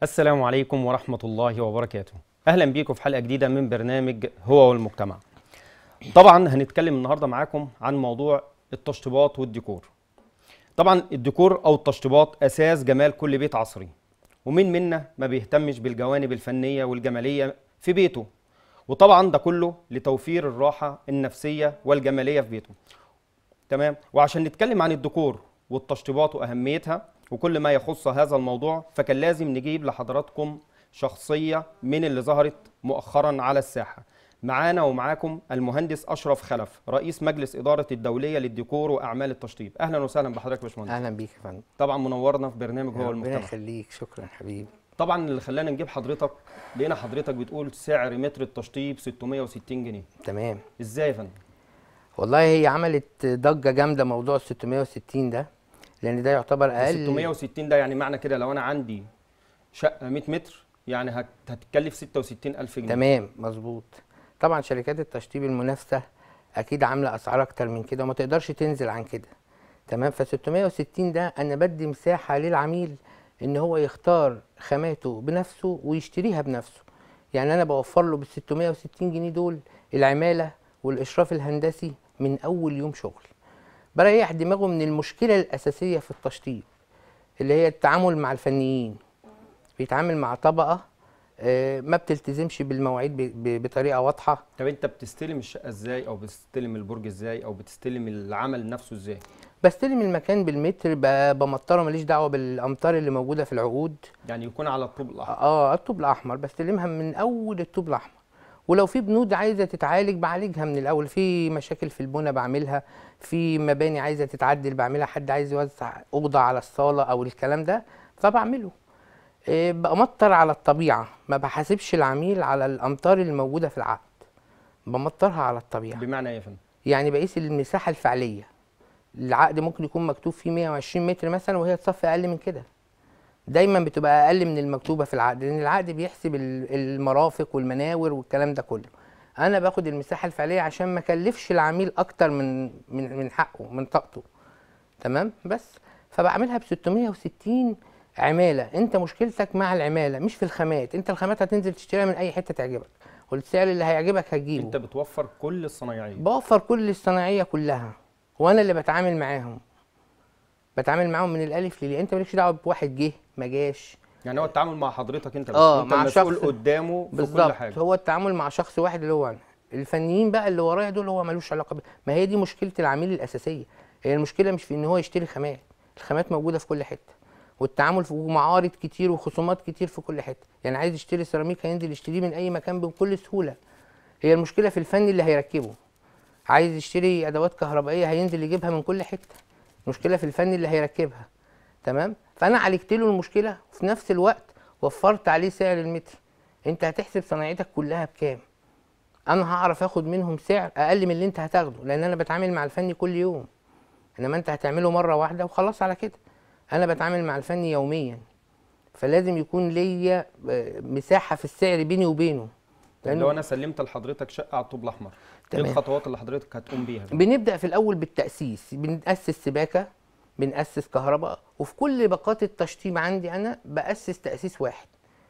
السلام عليكم ورحمة الله وبركاته أهلا بيكم في حلقة جديدة من برنامج هو والمجتمع طبعا هنتكلم النهاردة معاكم عن موضوع التشطيبات والديكور طبعا الديكور أو التشطيبات أساس جمال كل بيت عصري ومين منا ما بيهتمش بالجوانب الفنية والجمالية في بيته وطبعا ده كله لتوفير الراحة النفسية والجمالية في بيته تمام وعشان نتكلم عن الديكور والتشطيبات واهميتها وكل ما يخص هذا الموضوع فكان لازم نجيب لحضراتكم شخصيه من اللي ظهرت مؤخرا على الساحه معانا ومعاكم المهندس اشرف خلف رئيس مجلس اداره الدوليه للديكور واعمال التشطيب اهلا وسهلا بحضرتك يا باشمهندس اهلا بيك يا فندم طبعا منورنا في برنامج هو ربنا المجتمع يخليك شكرا حبيبي طبعا اللي خلانا نجيب حضرتك لقينا حضرتك بتقول سعر متر التشطيب 660 جنيه تمام ازاي يا فندم والله هي عملت ضجه جامده موضوع ال 660 ده لان ده يعتبر اقل 660 ده يعني معنى كده لو انا عندي شقه 100 متر يعني هت- هتتكلف 66000 جنيه تمام مظبوط طبعا شركات التشطيب المنافسه اكيد عامله اسعار اكتر من كده وما تقدرش تنزل عن كده تمام ف 660 ده انا بدي مساحه للعميل ان هو يختار خاماته بنفسه ويشتريها بنفسه يعني انا بوفر له بال 660 جنيه دول العماله والاشراف الهندسي من اول يوم شغل بريح دماغه من المشكله الاساسيه في التشطيب اللي هي التعامل مع الفنيين بيتعامل مع طبقه آه، ما بتلتزمش بالمواعيد ب- ب- بطريقه واضحه طب انت بتستلم الشقه ازاي او بتستلم البرج ازاي او بتستلم العمل نفسه ازاي بستلم المكان بالمتر ب- بمطره ماليش دعوه بالامطار اللي موجوده في العقود يعني يكون على الطوب الاحمر اه الطوب الاحمر بستلمها من اول الطوب الاحمر ولو في بنود عايزه تتعالج بعالجها من الاول في مشاكل في البنى بعملها في مباني عايزه تتعدل بعملها حد عايز يوزع اوضه على الصاله او الكلام ده فبعمله إيه بمطر على الطبيعه ما بحاسبش العميل على الامطار اللي موجوده في العقد بمطرها على الطبيعه بمعنى ايه يا فندم يعني بقيس المساحه الفعليه العقد ممكن يكون مكتوب فيه 120 متر مثلا وهي تصفي اقل من كده دايما بتبقى اقل من المكتوبه في العقد لان العقد بيحسب ال- المرافق والمناور والكلام ده كله انا باخد المساحه الفعليه عشان ما اكلفش العميل اكتر من من من حقه من طاقته تمام بس فبعملها ب 660 عماله انت مشكلتك مع العماله مش في الخامات انت الخامات هتنزل تشتريها من اي حته تعجبك والسعر اللي هيعجبك هتجيبه انت بتوفر كل الصنايعيه بوفر كل الصناعيه كلها وانا اللي بتعامل معاهم بتعامل معاهم من الالف للياء انت مالكش دعوه بواحد جه ما جاش يعني هو التعامل مع حضرتك انت بس اه، انت مع المسؤول شخص- قدامه في كل بالظبط حاجه هو التعامل مع شخص واحد اللي هو انا الفنيين بقى اللي ورايا دول هو ملوش علاقه ب... ما هي دي مشكله العميل الاساسيه هي المشكله مش في ان هو يشتري خامات الخامات موجوده في كل حته والتعامل في ومعارض كتير وخصومات كتير في كل حته يعني عايز يشتري سيراميك هينزل يشتريه من اي مكان بكل سهوله هي المشكله في الفني اللي هيركبه عايز يشتري ادوات كهربائيه هينزل يجيبها من كل حته المشكله في الفني اللي هيركبها تمام فانا عالجت له المشكله وفي نفس الوقت وفرت عليه سعر المتر انت هتحسب صناعتك كلها بكام انا هعرف اخد منهم سعر اقل من اللي انت هتاخده لان انا بتعامل مع الفني كل يوم انما انت هتعمله مره واحده وخلاص على كده انا بتعامل مع الفني يوميا فلازم يكون ليا آه، مساحه في السعر بيني وبينه طب لو انا سلمت لحضرتك شقه على الطوب الاحمر ايه تمام. الخطوات اللي حضرتك هتقوم بيها بنبدا في الاول بالتاسيس بناسس سباكه بناسس كهرباء وفي كل باقات التشطيب عندي انا باسس تاسيس واحد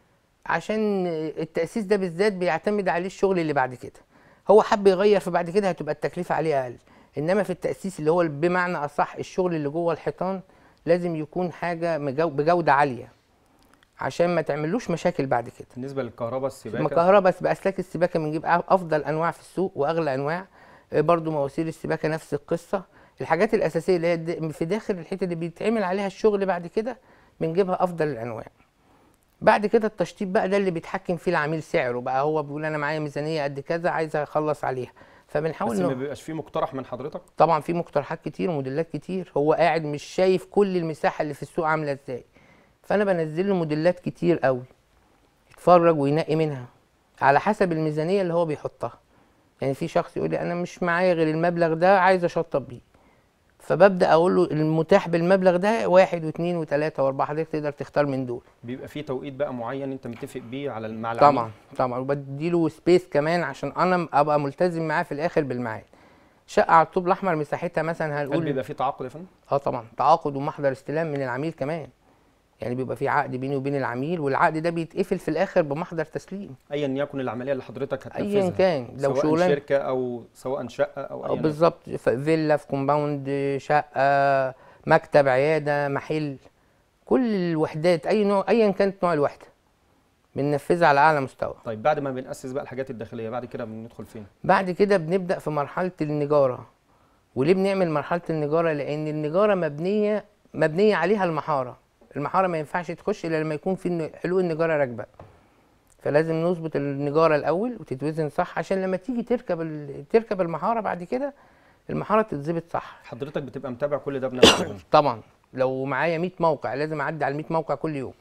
عشان التاسيس ده بالذات بيعتمد عليه الشغل اللي بعد كده هو حب يغير فبعد كده هتبقى التكلفه عليه اقل انما في التاسيس اللي هو بمعنى اصح الشغل اللي جوه الحيطان لازم يكون حاجه مجو- بجوده عاليه عشان ما تعملوش مشاكل بعد كده بالنسبه للكهرباء السباكه الكهرباء بس باسلاك السباكه بنجيب أ- افضل انواع في السوق واغلى انواع آه، برضو مواسير السباكه نفس القصه الحاجات الاساسيه اللي هي الد- في داخل الحته اللي بيتعمل عليها الشغل بعد كده بنجيبها افضل الانواع بعد كده التشطيب بقى ده اللي بيتحكم فيه العميل سعره بقى هو بيقول انا معايا ميزانيه قد كذا عايز اخلص عليها فبنحاول بس ما إنه- بيبقاش فيه مقترح من حضرتك طبعا في مقترحات كتير وموديلات كتير هو قاعد مش شايف كل المساحه اللي في السوق عامله ازاي فانا بنزل له موديلات كتير قوي يتفرج وينقي منها على حسب الميزانيه اللي هو بيحطها يعني في شخص يقول لي انا مش معايا غير المبلغ ده عايز اشطب بيه فببدا اقول له المتاح بالمبلغ ده واحد واثنين وثلاثه واربعه حضرتك تقدر تختار من دول بيبقى فيه توقيت بقى معين انت متفق بيه على مع العميل طبعا طبعا وبديله سبيس كمان عشان انا ابقى ملتزم معاه في الاخر بالميعاد شقه على الطوب الاحمر مساحتها مثلا هل هنقول بيبقى فيه تعاقد يا فندم؟ اه طبعا تعاقد ومحضر استلام من العميل كمان يعني بيبقى في عقد بيني وبين العميل والعقد ده بيتقفل في الاخر بمحضر تسليم ايا يكن العمليه اللي حضرتك هتنفذها ايا كان لو سواء شغلانه شركه او سواء شقه او أو ايا بالظبط ف- فيلا في كومباوند شقه مكتب عياده محل كل الوحدات اي نوع ايا كانت نوع الوحده بننفذها على اعلى مستوى طيب بعد ما بنأسس بقى الحاجات الداخليه بعد كده بندخل فين بعد كده بنبدا في مرحله النجاره وليه بنعمل مرحله النجاره لان النجاره مبنيه مبنيه عليها المحاره المحاره ما ينفعش تخش الا لما يكون في الن- حلول النجاره راكبه فلازم نظبط النجاره الاول وتتوزن صح عشان لما تيجي تركب ال... تركب المحاره بعد كده المحاره تتظبط صح حضرتك بتبقى متابع كل ده بنفسك طبعا لو معايا 100 موقع لازم اعدي على 100 موقع كل يوم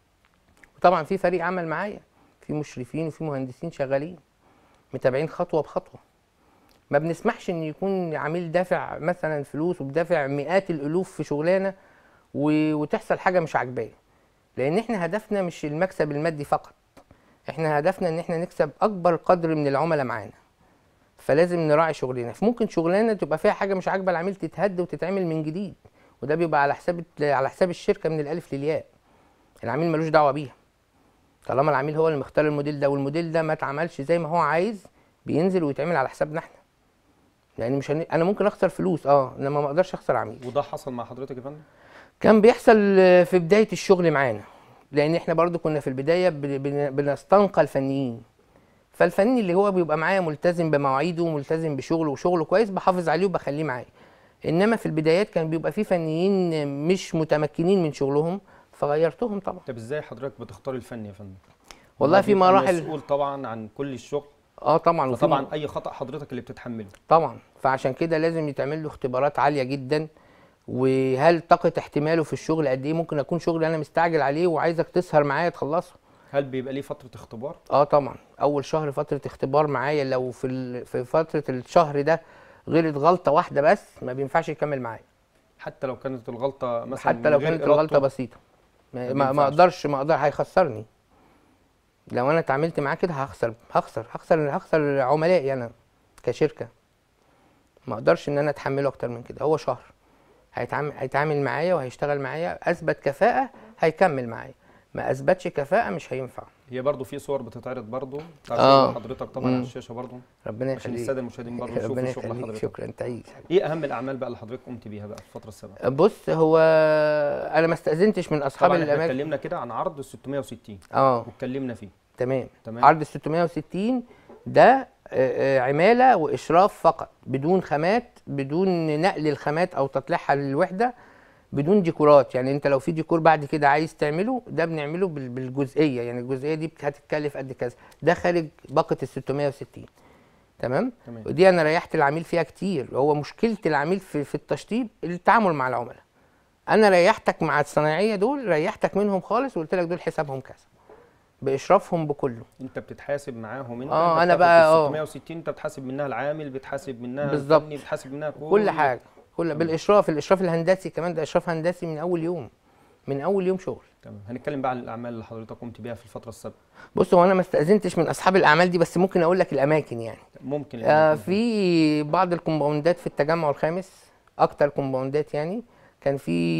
وطبعا في فريق عمل معايا في مشرفين وفي مهندسين شغالين متابعين خطوه بخطوه ما بنسمحش ان يكون عميل دافع مثلا فلوس وبدافع مئات الالوف في شغلانه و... وتحصل حاجه مش عاجباه لان احنا هدفنا مش المكسب المادي فقط احنا هدفنا ان احنا نكسب اكبر قدر من العملاء معانا فلازم نراعي شغلنا فممكن شغلانه تبقى فيها حاجه مش عاجبه العميل تتهد وتتعمل من جديد وده بيبقى على حساب على حساب الشركه من الالف للياء العميل ملوش دعوه بيها طالما العميل هو اللي مختار الموديل ده والموديل ده ما اتعملش زي ما هو عايز بينزل ويتعمل على حسابنا احنا يعني مش هن... انا ممكن اخسر فلوس اه انما ما اقدرش اخسر عميل وده حصل مع حضرتك يا فندم كان بيحصل آه، في بدايه الشغل معانا لان احنا برضو كنا في البدايه بن- بن- بنستنقى الفنيين فالفني اللي هو بيبقى معايا ملتزم بمواعيده وملتزم بشغله وشغله كويس بحافظ عليه وبخليه معايا انما في البدايات كان بيبقى في فنيين مش متمكنين من شغلهم فغيرتهم طبعا طب ازاي حضرتك بتختار الفن يا فندم والله هو في بيبقى مراحل مسؤول طبعا عن كل الشغل اه طبعا وفي فطبعا م- اي خطأ حضرتك اللي بتتحمله طبعا فعشان كده لازم يتعمل له اختبارات عاليه جدا وهل طاقه احتماله في الشغل قد ايه ممكن اكون شغل انا مستعجل عليه وعايزك تسهر معايا تخلصه هل بيبقى ليه فترة اختبار اه طبعا اول شهر فتره اختبار معايا لو في ال... في فتره الشهر ده غلط غلطه واحده بس ما بينفعش يكمل معايا حتى لو كانت الغلطة مثلا حتى من لو غير كانت إرادته؟ الغلطه بسيطه ما, ما ما, ما بينفعش. اقدرش ما اقدر هيخسرني لو انا اتعاملت معاه كده هخسر هخسر هخسر هخسر عملائي انا كشركه ما اقدرش ان انا اتحمله اكتر من كده هو شهر هيتعامل هيتعامل معايا وهيشتغل معايا اثبت كفاءه هيكمل معايا ما اثبتش كفاءه مش هينفع هي برضو في صور بتتعرض برضو بتاع آه. شغل حضرتك طبعا مم. على الشاشة برضو ربنا عشان يخليك السادة المشاهدين برضو يشوفوا ربنا شغل يخليك حضرتك شكرا تعيش ايه اهم الاعمال بقى اللي حضرتك قمت بيها بقى في الفترة السابقة بص هو انا ما استاذنتش من اصحاب طبعا احنا الاماكن اتكلمنا كده عن عرض ال 660 اه واتكلمنا فيه تمام تمام عرض ال 660 ده آه، آه، عماله واشراف فقط بدون خامات بدون نقل الخامات او تطليعها للوحده بدون ديكورات يعني انت لو في ديكور بعد كده عايز تعمله ده بنعمله بال- بالجزئيه يعني الجزئيه دي هتتكلف قد كذا ده خارج باقه ال 660 تمام تمام ودي انا ريحت العميل فيها كتير هو مشكله العميل في, في التشطيب التعامل مع العملاء انا ريحتك مع الصناعيه دول ريحتك منهم خالص وقلت لك دول حسابهم كذا باشرافهم بكله انت بتتحاسب معاهم انت آه، انت أنا بتاخد بقى، ال آه. 660 انت بتحاسب منها العامل بتحاسب منها بالظبط. الفني بتحاسب منها كل, كل حاجه كل بالاشراف الاشراف الهندسي كمان ده اشراف هندسي من اول يوم من اول يوم شغل تمام هنتكلم بقى عن الاعمال اللي حضرتك قمت بيها في الفترة السابقة بص هو انا ما استاذنتش من اصحاب الاعمال دي بس ممكن اقول لك الاماكن يعني ممكن آه الأماكن. في بعض الكومباوندات في التجمع الخامس اكتر كومباوندات يعني كان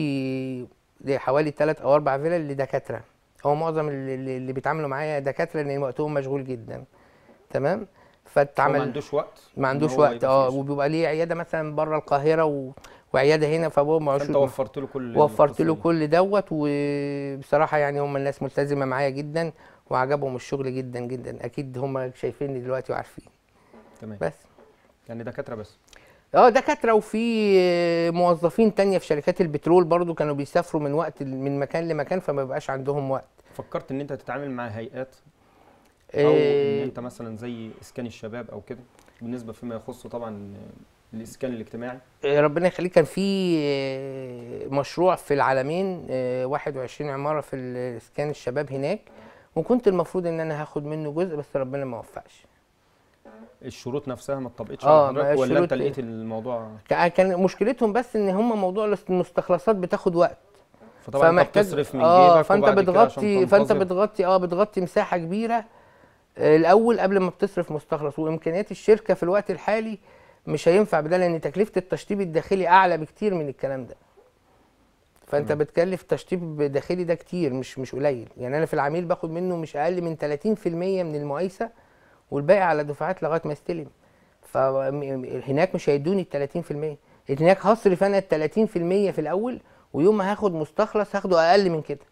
في زي حوالي ثلاث او اربع فيلل لدكاتره هو معظم اللي, اللي اللي بيتعاملوا معايا دكاتره لان وقتهم مشغول جدا تمام هو فاتعمل ما عندوش وقت ما إن عندوش هو وقت يبقى اه فيه. وبيبقى ليه عياده مثلا بره القاهره و... وعياده هنا فهو معوش فانت وفرت له كل وفرت له القصة كل دوت وبصراحه يعني هم الناس ملتزمه معايا جدا وعجبهم الشغل جدا جدا اكيد هم شايفيني دلوقتي وعارفين دي. تمام بس يعني دكاترة بس اه دكاتره وفي موظفين تانية في شركات البترول برضو كانوا بيسافروا من وقت من مكان لمكان فما بيبقاش عندهم وقت فكرت ان انت تتعامل مع هيئات او إيه، ان انت مثلا زي اسكان الشباب او كده بالنسبه فيما يخص طبعا الاسكان الاجتماعي آه، ربنا يخليك كان في آه، مشروع في العالمين آه، 21 عماره في الاسكان الشباب هناك وكنت المفروض ان انا هاخد منه جزء بس ربنا ما وفقش الشروط نفسها ما اتطبقتش آه، على ما حضرتك ولا انت الشروط- لقيت الموضوع كا- كان مشكلتهم بس ان هم موضوع المستخلصات بتاخد وقت فطبعا انت فمحتاج- بتصرف من اه جيبك فانت وبعد كده عشان بتغطي فانت تنتظر. بتغطي اه بتغطي مساحه كبيره آه، الاول قبل ما بتصرف مستخلص وامكانيات الشركه في الوقت الحالي مش هينفع بده لان تكلفه التشطيب الداخلي اعلى بكتير من الكلام ده فانت بتكلف تشطيب داخلي ده كتير مش مش قليل يعني انا في العميل باخد منه مش اقل من 30% من المقايسه والباقي على دفعات لغايه ما استلم فهناك مش هيدوني ال 30% هناك هصرف انا ال 30% في الاول ويوم ما هاخد مستخلص هاخده اقل من كده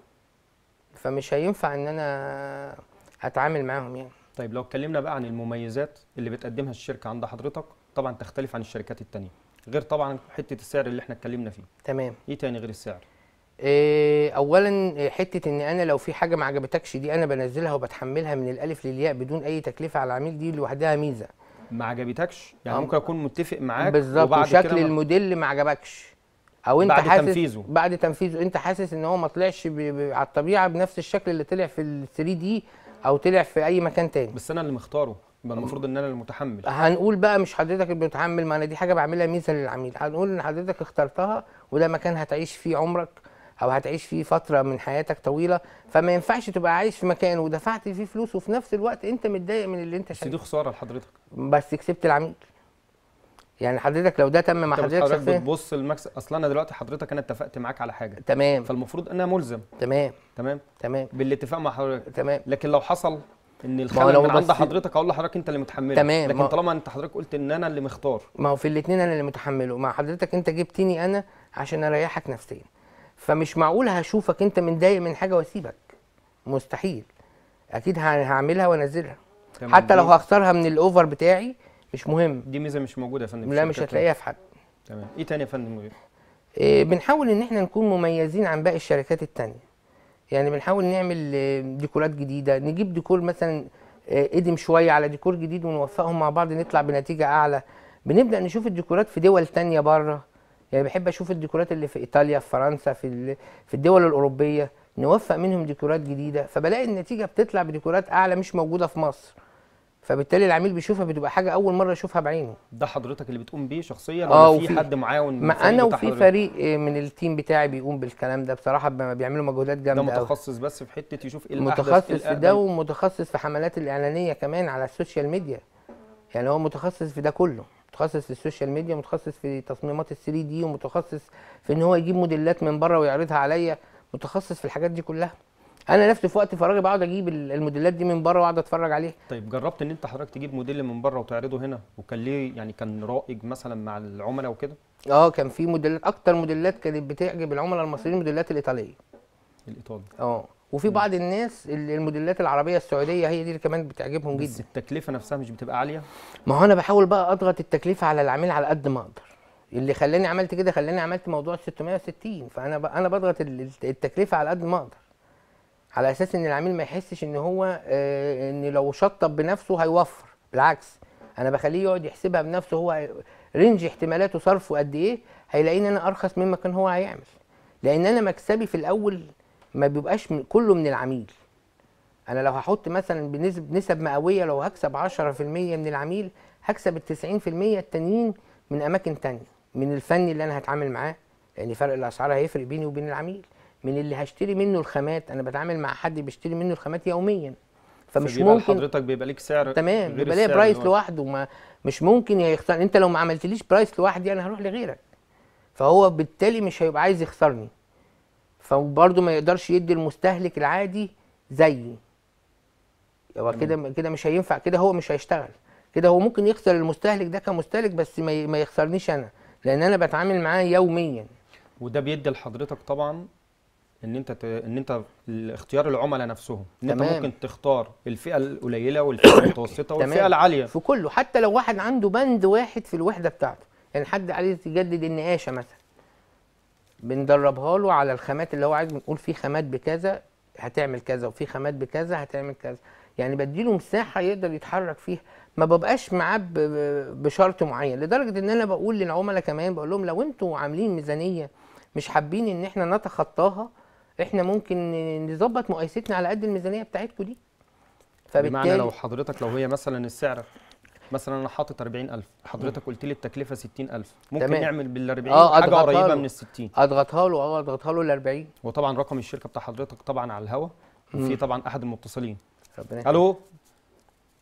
فمش هينفع ان انا اتعامل معاهم يعني طيب لو اتكلمنا بقى عن المميزات اللي بتقدمها الشركه عند حضرتك طبعا تختلف عن الشركات التانية غير طبعا حته السعر اللي احنا اتكلمنا فيه تمام ايه تاني غير السعر إيه، اولا حته ان انا لو في حاجه ما عجبتكش دي انا بنزلها وبتحملها من الالف للياء بدون اي تكلفه على العميل دي لوحدها ميزه ما عجبتكش يعني آه. ممكن اكون متفق معاك بالظبط وبعد وشكل كده ما- الموديل ما عجبكش او انت بعد حاسس تنفيذه. بعد تنفيذه انت حاسس ان هو ما طلعش ب... ب... على الطبيعه بنفس الشكل اللي طلع في ال 3 دي او طلع في اي مكان تاني بس انا اللي مختاره يبقى المفروض ان انا اللي متحمل هنقول بقى مش حضرتك اللي بتحمل ما انا دي حاجه بعملها ميزه للعميل هنقول ان حضرتك اخترتها وده مكان هتعيش فيه عمرك او هتعيش فيه فتره من حياتك طويله فما ينفعش تبقى عايش في مكان ودفعت فيه فلوس وفي نفس الوقت انت متضايق من اللي انت بس دي شايفه خساره لحضرتك بس كسبت العميل يعني حضرتك لو ده تم مع انت حضرتك حضرتك شخصيا بتبص المكسب اصل انا دلوقتي حضرتك انا اتفقت معاك على حاجه تمام فالمفروض انا ملزم تمام تمام تمام بالاتفاق مع حضرتك تمام لكن لو حصل ان هو الخلل لو من عند بس- حضرتك اقول لحضرتك انت اللي متحمله تمام، لكن ما- طالما انت حضرتك قلت ان انا اللي مختار ما هو في الاثنين انا اللي متحمله مع حضرتك انت جبتني انا عشان اريحك نفسيا فمش معقول هشوفك انت متضايق من حاجه واسيبك مستحيل اكيد ه- هعملها وانزلها تمام. حتى لو دي- هخسرها من الاوفر بتاعي مش مهم دي ميزه مش موجوده يا فندم في لا مش الشركات هتلاقيها في حد تمام ايه تاني يا فندم غير إيه، بنحاول ان احنا نكون مميزين عن باقي الشركات التانية يعني بنحاول نعمل آه، ديكورات جديدة نجيب ديكور مثلا آه، قدم شوية على ديكور جديد ونوفقهم مع بعض نطلع بنتيجة أعلى بنبدأ نشوف الديكورات في دول تانية بره يعني بحب أشوف الديكورات اللي في إيطاليا في فرنسا في ال- في الدول الأوروبية نوفق منهم ديكورات جديدة فبلاقي النتيجة بتطلع بديكورات أعلى مش موجودة في مصر فبالتالي العميل بيشوفها بتبقى حاجة أول مرة يشوفها بعينه ده حضرتك اللي بتقوم بيه شخصيا آه، ولا في وفي- حد معاون من ما الفريق انا بتاع وفي حضرتك؟ فريق آه، من التيم بتاعي بيقوم بالكلام ده بصراحه ب- بيعملوا مجهودات ده جامده قوي متخصص بس في حته يشوف ايه الاحدث متخصص إيه في ده الأقدم. ومتخصص في حملات الاعلانيه كمان على السوشيال ميديا يعني هو متخصص في ده كله متخصص في السوشيال ميديا متخصص في تصميمات ال 3 دي ومتخصص في ان هو يجيب موديلات من بره ويعرضها عليا متخصص في الحاجات دي كلها انا نفسي في وقت فراغي بقعد اجيب ال- الموديلات دي من بره واقعد اتفرج عليها طيب جربت ان انت حضرتك تجيب موديل من بره وتعرضه هنا وكان ليه يعني كان رائج مثلا مع العملاء وكده اه كان في موديلات اكتر موديلات كانت بتعجب العملاء المصريين الموديلات الايطاليه الايطالي اه وفي بعض الناس ال- الموديلات العربيه السعوديه هي دي اللي كمان بتعجبهم بس جدا التكلفه نفسها مش بتبقى عاليه ما هو انا بحاول بقى اضغط التكلفه على العميل على قد ما اقدر اللي خلاني عملت كده خلاني عملت موضوع 660 فانا ب... انا بضغط ال- التكلفه على قد ما اقدر على اساس ان العميل ما يحسش ان هو آه ان لو شطب بنفسه هيوفر بالعكس انا بخليه يقعد يحسبها بنفسه هو رينج احتمالاته صرفه قد ايه هيلاقيني انا ارخص مما كان هو هيعمل لان انا مكسبي في الاول ما بيبقاش من كله من العميل انا لو هحط مثلا بنسب نسب مئويه لو هكسب 10% من العميل هكسب ال 90% التانيين من اماكن تانية من الفني اللي انا هتعامل معاه لان فرق الاسعار هيفرق بيني وبين العميل من اللي هشتري منه الخامات انا بتعامل مع حد بيشتري منه الخامات يوميا فمش فبيبقى ممكن حضرتك بيبقى ليك سعر تمام غير بيبقى ليا السعر برايس اللي هو- لوحده ما مش ممكن يخسر انت لو ما عملتليش برايس لوحدي انا هروح لغيرك فهو بالتالي مش هيبقى عايز يخسرني فبرضه ما يقدرش يدي المستهلك العادي زيي هو كده كده مش هينفع كده هو مش هيشتغل كده هو ممكن يخسر المستهلك ده كمستهلك بس ما ي- ما يخسرنيش انا لان انا بتعامل معاه يوميا وده بيدي لحضرتك طبعا ان انت ت... ان انت اختيار العملاء نفسهم ان انت تمام. ممكن تختار الفئه القليله والفئه المتوسطه والفئه تمام. العاليه في كله حتى لو واحد عنده بند واحد في الوحده بتاعته يعني حد عايز يجدد النقاشه مثلا بندربها له على الخامات اللي هو عايز بنقول في خامات بكذا هتعمل كذا وفي خامات بكذا هتعمل كذا يعني بديله مساحه يقدر يتحرك فيها ما ببقاش معاه ب- ب- بشرط معين لدرجه ان انا بقول للعملاء كمان بقول لهم لو انتوا عاملين ميزانيه مش حابين ان احنا نتخطاها احنا ممكن نظبط مقايستنا على قد الميزانيه بتاعتكم دي بمعنى لو حضرتك لو هي مثلا السعر مثلا انا حاطط 40000 حضرتك قلت لي التكلفه 60000 ممكن تمام. نعمل بال 40 آه، حاجه أضغطها قريبه له. من ال 60 اضغطها له اه اضغطها له ال 40 وطبعا رقم الشركه بتاع حضرتك طبعا على الهوا وفي طبعا احد المتصلين ربنا يخليك. الو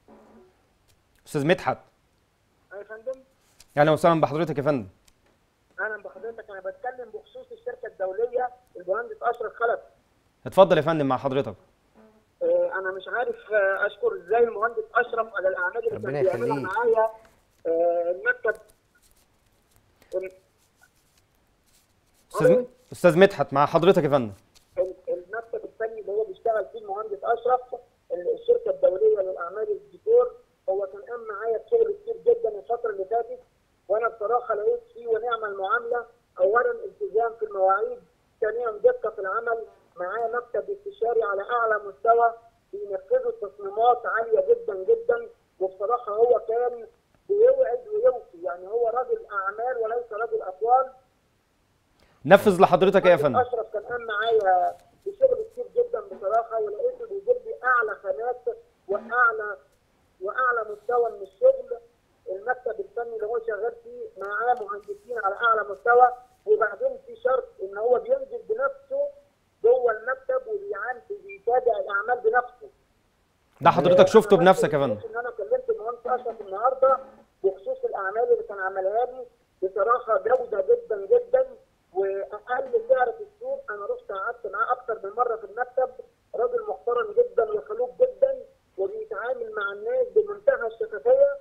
استاذ مدحت يا فندم اهلا وسهلا بحضرتك يا فندم اهلا بحضرتك انا بتكلم بخصوص الشركه الدوليه المهندس اشرف خلف اتفضل يا فندم مع حضرتك آه، انا مش عارف آه، اشكر ازاي المهندس اشرف على الاعمال اللي ربنا كان بيعملها يخليك. معايا آه، المكتب استاذ استاذ مدحت مع حضرتك يا فندم المكتب الفني اللي هو بيشتغل فيه المهندس اشرف الشركه الدوليه للاعمال الديكور هو كان قام معايا بشغل كتير جدا الفتره اللي فاتت وانا بصراحه لقيت فيه ونعم المعامله اولا التزام في المواعيد ثانيا دقه في العمل معايا مكتب استشاري على اعلى مستوى بينفذوا تصميمات عاليه جدا جدا وبصراحه هو كان بيوعد ويوفي يعني هو راجل اعمال وليس رجل اقوال نفذ لحضرتك ايه يا فندم اشرف كان قام معايا بشغل كتير جدا بصراحه ولقيته بيجيب لي اعلى خامات واعلى واعلى مستوى من الشغل المكتب الفني اللي هو شغال فيه معاه مهندسين على اعلى مستوى وبعدين في شرط ان هو بينزل بنفسه جوه المكتب وبيعمل بيتابع الاعمال بنفسه ده حضرتك شفته بنفسك يا فندم ان انا كلمت المهندس اشرف النهارده بخصوص الاعمال اللي كان عملها لي بصراحه جوده جدا جدا واقل سعر في السوق انا رحت قعدت معاه اكتر من مره في المكتب راجل محترم جدا وخلوق جدا وبيتعامل مع الناس بمنتهى الشفافيه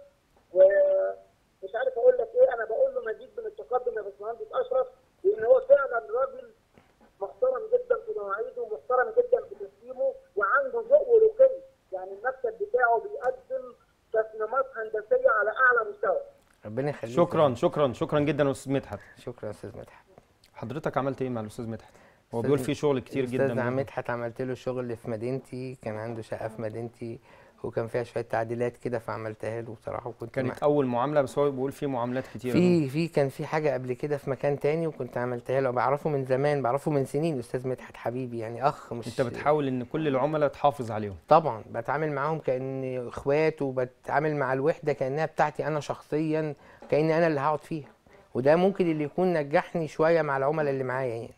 ومش عارف اقول لك ايه انا بقول له مزيد من التقدم يا باشمهندس اشرف لان هو فعلا راجل محترم جدا في مواعيده ومحترم جدا في تسليمه وعنده ذوق ورقي يعني المكتب بتاعه بيقدم تصميمات هندسيه على اعلى مستوى ربنا يخليك شكرا شكرا شكرا جدا يا استاذ مدحت شكرا يا استاذ مدحت حضرتك عملت ايه مع الاستاذ مدحت هو أستاذ بيقول في شغل كتير جدا استاذ منه. مدحت عملت له شغل في مدينتي كان عنده شقه في مدينتي وكان فيها شويه تعديلات كده فعملتها له بصراحه وكنت مع- كانت اول معامله بس هو بيقول في معاملات كتير في في كان في حاجه قبل كده في مكان تاني وكنت عملتها له بعرفه من زمان بعرفه من سنين استاذ مدحت حبيبي يعني اخ مش انت بتحاول ان كل العملاء تحافظ عليهم طبعا بتعامل معاهم كان اخوات وبتعامل مع الوحده كانها بتاعتي انا شخصيا كاني انا اللي هقعد فيها وده ممكن اللي يكون نجحني شويه مع العملاء اللي معايا يعني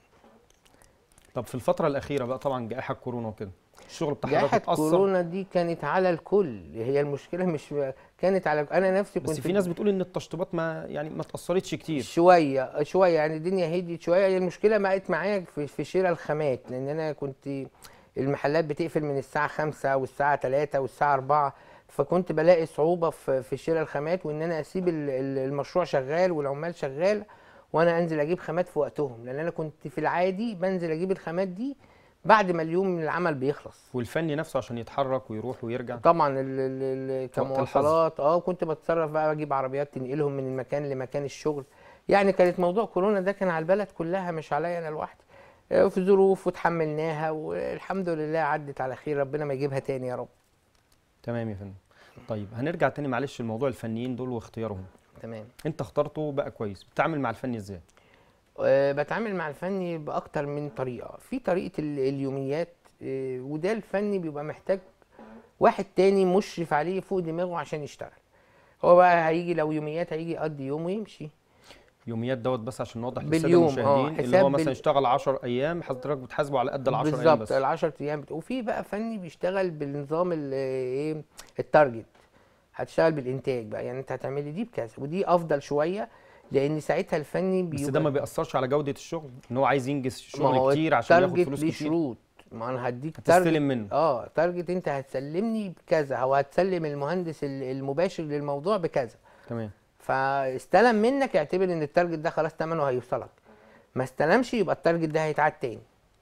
طب في الفتره الاخيره بقى طبعا جائحه كورونا وكده الشغل بتاع جائحه حضرتك اتاثر كورونا دي كانت على الكل هي المشكله مش كانت على انا نفسي كنت بس في ناس بتقول ان التشطيبات ما يعني ما اتاثرتش كتير شويه شويه يعني الدنيا هديت شويه هي المشكله بقت معايا في, في شراء الخامات لان انا كنت المحلات بتقفل من الساعه 5 والساعه 3 والساعه 4 فكنت بلاقي صعوبه في في شراء الخامات وان انا اسيب ال- ال- المشروع شغال والعمال شغال وانا انزل اجيب خامات في وقتهم لان انا كنت في العادي بنزل اجيب الخامات دي بعد ما اليوم من العمل بيخلص والفني نفسه عشان يتحرك ويروح ويرجع طبعا ال- ال- ال- الحظر. كمواصلات اه كنت بتصرف بقى بجيب عربيات تنقلهم من المكان لمكان الشغل يعني كانت موضوع كورونا ده كان على البلد كلها مش عليا انا لوحدي آه، في ظروف وتحملناها والحمد لله عدت على خير ربنا ما يجيبها تاني يا رب تمام يا فندم طيب هنرجع تاني معلش لموضوع الفنيين دول واختيارهم تمام انت اخترته بقى كويس بتتعامل مع الفني ازاي آه، بتعامل مع الفني باكتر من طريقه في طريقه ال- اليوميات آه، وده الفني بيبقى محتاج واحد تاني مشرف عليه فوق دماغه عشان يشتغل هو بقى هيجي لو يوميات هيجي يقضي يوم ويمشي يوميات دوت بس عشان نوضح للساده باليوم، المشاهدين آه، اللي حساب هو مثلا بال- اشتغل 10 ايام حضرتك بتحاسبه على قد ال 10 ايام بالظبط بس ال 10 ايام بت- وفي بقى فني بيشتغل بالنظام ال- ايه التارجت هتشتغل بالانتاج بقى يعني انت هتعملي دي بكذا ودي افضل شويه لان ساعتها الفني بس بيبقى ده ما بيأثرش على جودة الشغل ان هو عايز ينجز ما هو شغل كتير عشان ياخد التارجت فلوس ليه كتير شروط ما انا هديك هتستلم تارجت منه اه تارجت انت هتسلمني بكذا او هتسلم المهندس ال- المباشر للموضوع بكذا تمام فاستلم منك اعتبر ان التارجت ده خلاص ثمنه هيوصلك ما استلمش يبقى التارجت ده هيتعاد تاني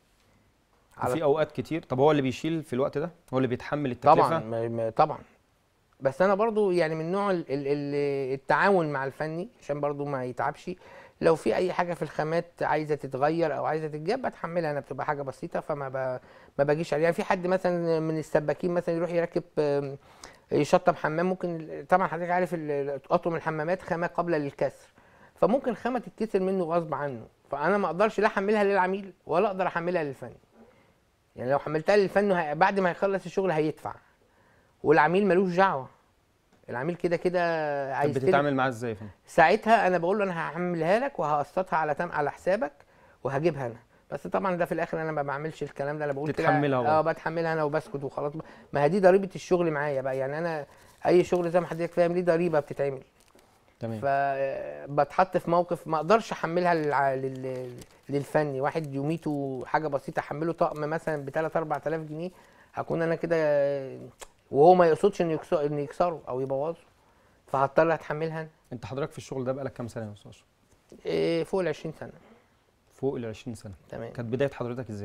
على في اوقات كتير طب هو اللي بيشيل في الوقت ده هو اللي بيتحمل التكلفة طبعا ما- ما- طبعا بس انا برضو يعني من نوع ال- ال- ال- التعاون مع الفني عشان برضو ما يتعبش لو في اي حاجه في الخامات عايزه تتغير او عايزه تتجاب بتحملها انا بتبقى حاجه بسيطه فما ب... ما باجيش عليها يعني في حد مثلا من السباكين مثلا يروح يركب آم، يشطب حمام ممكن طبعا حضرتك عارف ال- اطقم الحمامات خامه قابله للكسر فممكن خامه تتكسر منه غصب عنه فانا ما اقدرش لا احملها للعميل ولا اقدر احملها للفني يعني لو حملتها للفن هي- بعد ما يخلص الشغل هيدفع والعميل ملوش دعوه العميل كده كده طب عايز يستلم. بتتعامل معاه ازاي يا فندم ساعتها انا بقول له انا هعملها لك وهقسطها على تم على حسابك وهجيبها انا بس طبعا ده في الاخر انا ما بعملش الكلام ده انا بقول كده- تتحملها هو. اه بتحملها انا وبسكت وخلاص ما هي دي ضريبه الشغل معايا بقى يعني انا اي شغل زي ما حضرتك فاهم ليه ضريبه بتتعمل تمام فبتحط في موقف ما اقدرش احملها للع... لل... للفني واحد يوميته حاجه بسيطه احمله طقم مثلا ب 3 4000 جنيه هكون انا كده وهو ما يقصدش انه يكسر انه يكسره او يبوظه فهضطر اتحملها انا انت حضرتك في الشغل ده بقالك كام سنه يا استاذ اشرف إيه، فوق ال 20 سنه فوق ال 20 سنه تمام كانت بدايه حضرتك ازاي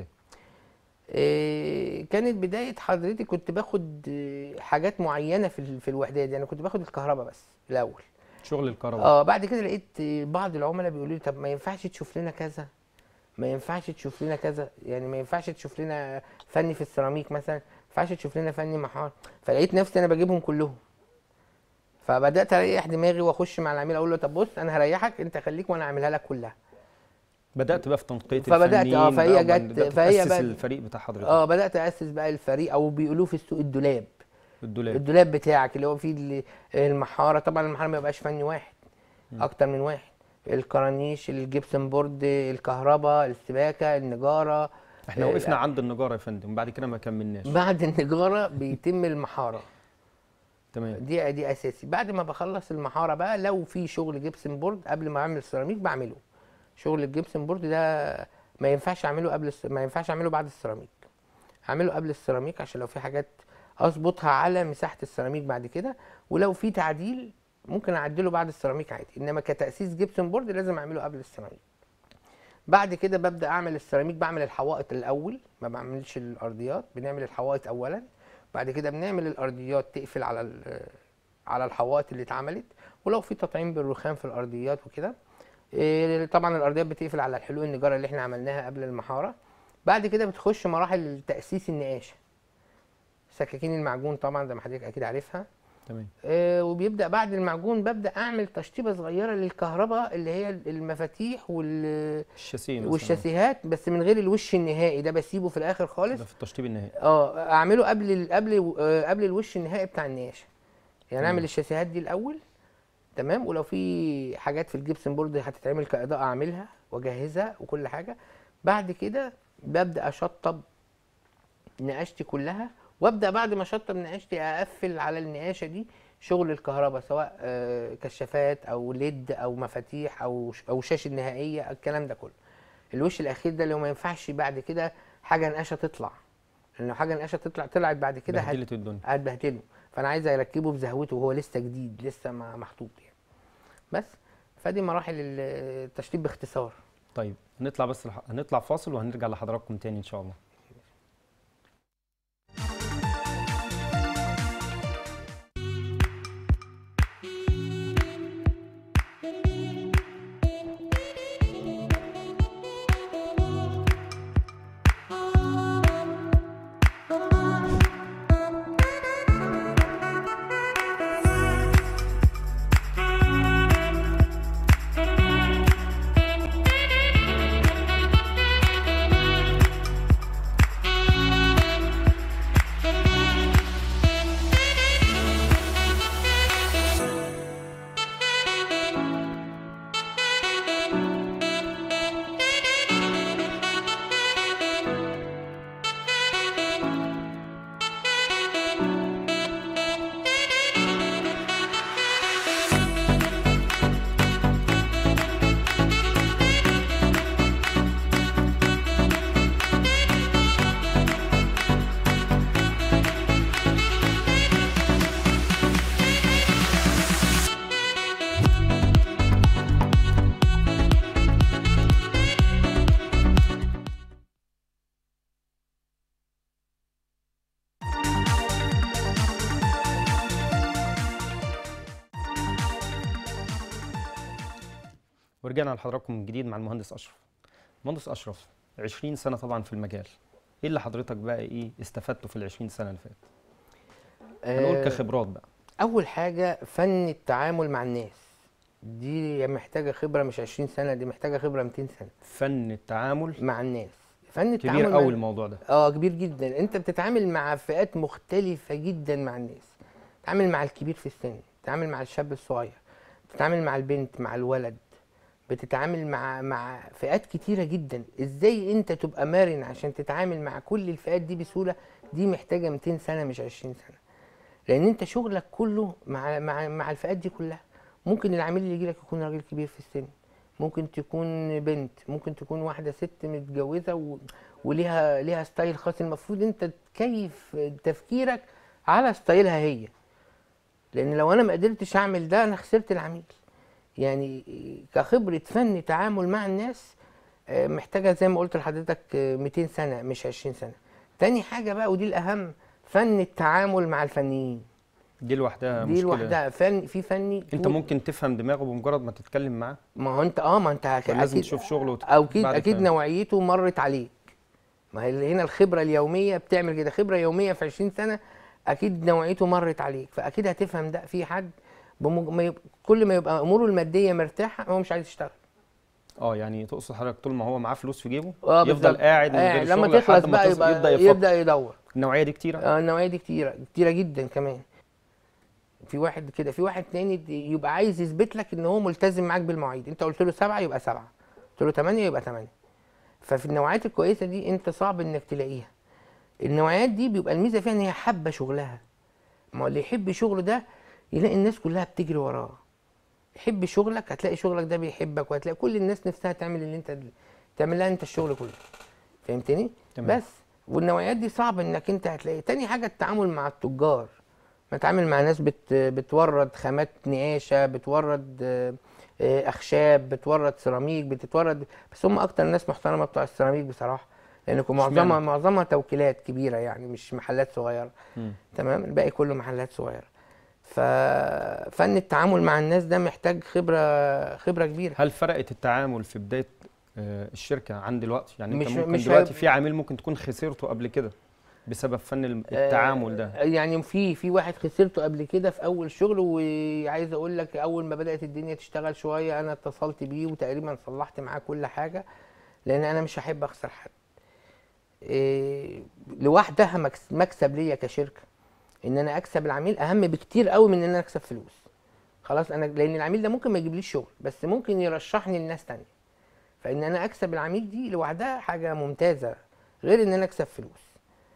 إيه، كانت بدايه حضرتي كنت باخد إيه، حاجات معينه في ال- في الوحدات يعني كنت باخد الكهرباء بس الاول شغل الكهرباء اه بعد كده لقيت بعض العملاء بيقولوا لي طب ما ينفعش تشوف لنا كذا ما ينفعش تشوف لنا كذا يعني ما ينفعش تشوف لنا فني في السيراميك مثلا ما ينفعش تشوف لنا فني محار فلقيت نفسي انا بجيبهم كلهم فبدات اريح دماغي واخش مع العميل اقول له طب بص انا هريحك انت خليك وانا اعملها لك كلها بدات بقى في تنقيه فبدأت، الفنيين آه، فهي بقى، جت- بدأت فهي تأسس بقى- الفريق بتاع حضرتك اه بدات اسس بقى الفريق او بيقولوه في السوق الدولاب الدولاب الدولاب بتاعك اللي هو فيه ال- المحاره طبعا المحاره ما يبقاش فني واحد اكتر من واحد الكرانيش الجبسن بورد الكهرباء السباكه النجاره احنا آه، وقفنا عند النجاره يا فندم وبعد كده ما كملناش بعد النجاره بيتم المحاره تمام دي دي اساسي بعد ما بخلص المحاره بقى لو في شغل جبسن بورد قبل ما اعمل سيراميك بعمله شغل الجبسن بورد ده ما ينفعش اعمله قبل الس- ما ينفعش اعمله بعد السيراميك اعمله قبل السيراميك عشان لو في حاجات اظبطها على مساحه السيراميك بعد كده ولو في تعديل ممكن اعدله بعد السيراميك عادي انما كتاسيس جبسن بورد لازم اعمله قبل السيراميك بعد كده ببدا اعمل السيراميك بعمل الحوائط الاول ما بعملش الارضيات بنعمل الحوائط اولا بعد كده بنعمل الارضيات تقفل على ال- على الحوائط اللي اتعملت ولو في تطعيم بالرخام في الارضيات وكده إيه، طبعا الارضيات بتقفل على الحلول النجاره اللي احنا عملناها قبل المحاره بعد كده بتخش مراحل تاسيس النقاشه سكاكين المعجون طبعا زي ما حضرتك اكيد عارفها تمام آه، وبيبدا بعد المعجون ببدا اعمل تشطيبه صغيره للكهرباء اللي هي المفاتيح وال الشاسيه مثلاً. والشاسيهات بس من غير الوش النهائي ده بسيبه في الاخر خالص ده في التشطيب النهائي اه اعمله قبل ال- قبل آه، قبل الوش النهائي بتاع النقاشه يعني تمام. اعمل الشاسيهات دي الاول تمام ولو في حاجات في الجبسن بورد هتتعمل كاضاءه اعملها واجهزها وكل حاجه بعد كده ببدا اشطب نقاشتي كلها وابدا بعد ما اشطب نقاشتي اقفل على النقاشه دي شغل الكهرباء سواء آه، كشافات او ليد او مفاتيح او ش- او شاشه نهائيه الكلام ده كله الوش الاخير ده اللي هو ما ينفعش بعد كده حاجه نقاشه تطلع لانه حاجه نقاشه تطلع طلعت بعد كده هت- بهدلت الدنيا هتبهدله فانا عايز اركبه بزهوته وهو لسه جديد لسه ما محطوط يعني بس فدي مراحل التشطيب باختصار طيب هنطلع بس لح... هنطلع فاصل وهنرجع لحضراتكم تاني ان شاء الله ورجعنا لحضراتكم من جديد مع المهندس اشرف مهندس اشرف 20 سنه طبعا في المجال ايه اللي حضرتك بقى ايه استفدته في ال 20 سنه اللي فاتت هنقول آه، كخبرات بقى اول حاجه فن التعامل مع الناس دي محتاجه خبره مش 20 سنه دي محتاجه خبره 200 سنه فن التعامل مع الناس فن التعامل كبير مع قوي الموضوع ده اه كبير جدا انت بتتعامل مع فئات مختلفه جدا مع الناس بتتعامل مع الكبير في السن بتتعامل مع الشاب الصغير بتتعامل مع البنت مع الولد بتتعامل مع مع فئات كتيره جدا ازاي انت تبقى مرن عشان تتعامل مع كل الفئات دي بسهوله دي محتاجه 200 سنه مش 20 سنه لان انت شغلك كله مع مع مع الفئات دي كلها ممكن العميل اللي يجي لك يكون راجل كبير في السن ممكن تكون بنت ممكن تكون واحده ست متجوزه و... وليها ليها ستايل خاص المفروض انت تكيف تفكيرك على ستايلها هي لان لو انا ما قدرتش اعمل ده انا خسرت العميل يعني كخبره فن تعامل مع الناس آه، محتاجه زي ما قلت لحضرتك آه، 200 سنه مش 20 سنه تاني حاجه بقى ودي الاهم فن التعامل مع الفنيين دي لوحدها دي مشكله لوحدها فن في فني انت طول- ممكن تفهم دماغه بمجرد ما تتكلم معاه ما هو انت اه ما انت هك- ولا لازم اكيد تشوف شغله وت- او اكيد بعد اكيد كده. نوعيته مرت عليك ما هي هنا الخبره اليوميه بتعمل كده خبره يوميه في 20 سنه اكيد نوعيته مرت عليك فاكيد هتفهم ده في حد بمج... ما يب... كل ما يبقى اموره الماديه مرتاحه هو مش عايز يشتغل اه يعني تقصد حضرتك طول ما هو معاه فلوس في جيبه اه يفضل بالظبط. قاعد من غير قاعد. لما شغل تخلص لحد ما بقى تص- يبقى يبدا يفكر يبدا يدور النوعيه دي كتيره اه النوعيه دي كتيره كتيره جدا كمان في واحد كده في واحد تاني يبقى عايز يثبت لك ان هو ملتزم معاك بالمواعيد انت قلت له سبعه يبقى سبعه قلت له ثمانيه يبقى ثمانيه ففي النوعيات الكويسه دي انت صعب انك تلاقيها النوعيات دي بيبقى الميزه فيها ان هي حابه شغلها ما هو اللي يحب شغله ده يلاقي الناس كلها بتجري وراه يحب شغلك هتلاقي شغلك ده بيحبك وهتلاقي كل الناس نفسها تعمل اللي انت تعمل لها انت الشغل كله فهمتني تمام. بس والنوعيات دي صعب انك انت هتلاقي تاني حاجه التعامل مع التجار بتعامل مع ناس بت بتورد خامات نقاشه بتورد آه، آه، اخشاب بتورد سيراميك بتتورد بس هم اكتر ناس محترمه بتوع السيراميك بصراحه لان معظمها اشمعنى؟ معظمها توكيلات كبيره يعني مش محلات صغيره مم. تمام الباقي كله محلات صغيره ففن التعامل مع الناس ده محتاج خبره خبره كبيره هل فرقت التعامل في بدايه آه، الشركه عن دلوقتي يعني انت مش- ممكن مش دلوقتي هيب- في عميل ممكن تكون خسرته قبل كده بسبب فن الم- التعامل ده آه، يعني في في واحد خسرته قبل كده في اول شغل وعايز اقول لك اول ما بدات الدنيا تشتغل شويه انا اتصلت بيه وتقريبا صلحت معاه كل حاجه لان انا مش هحب اخسر حد إيه لوحدها مكس- مكسب ليا كشركه ان انا اكسب العميل اهم بكتير قوي من ان انا اكسب فلوس خلاص انا لان العميل ده ممكن ما يجيبليش شغل بس ممكن يرشحني لناس تانية فان انا اكسب العميل دي لوحدها حاجه ممتازه غير ان انا اكسب فلوس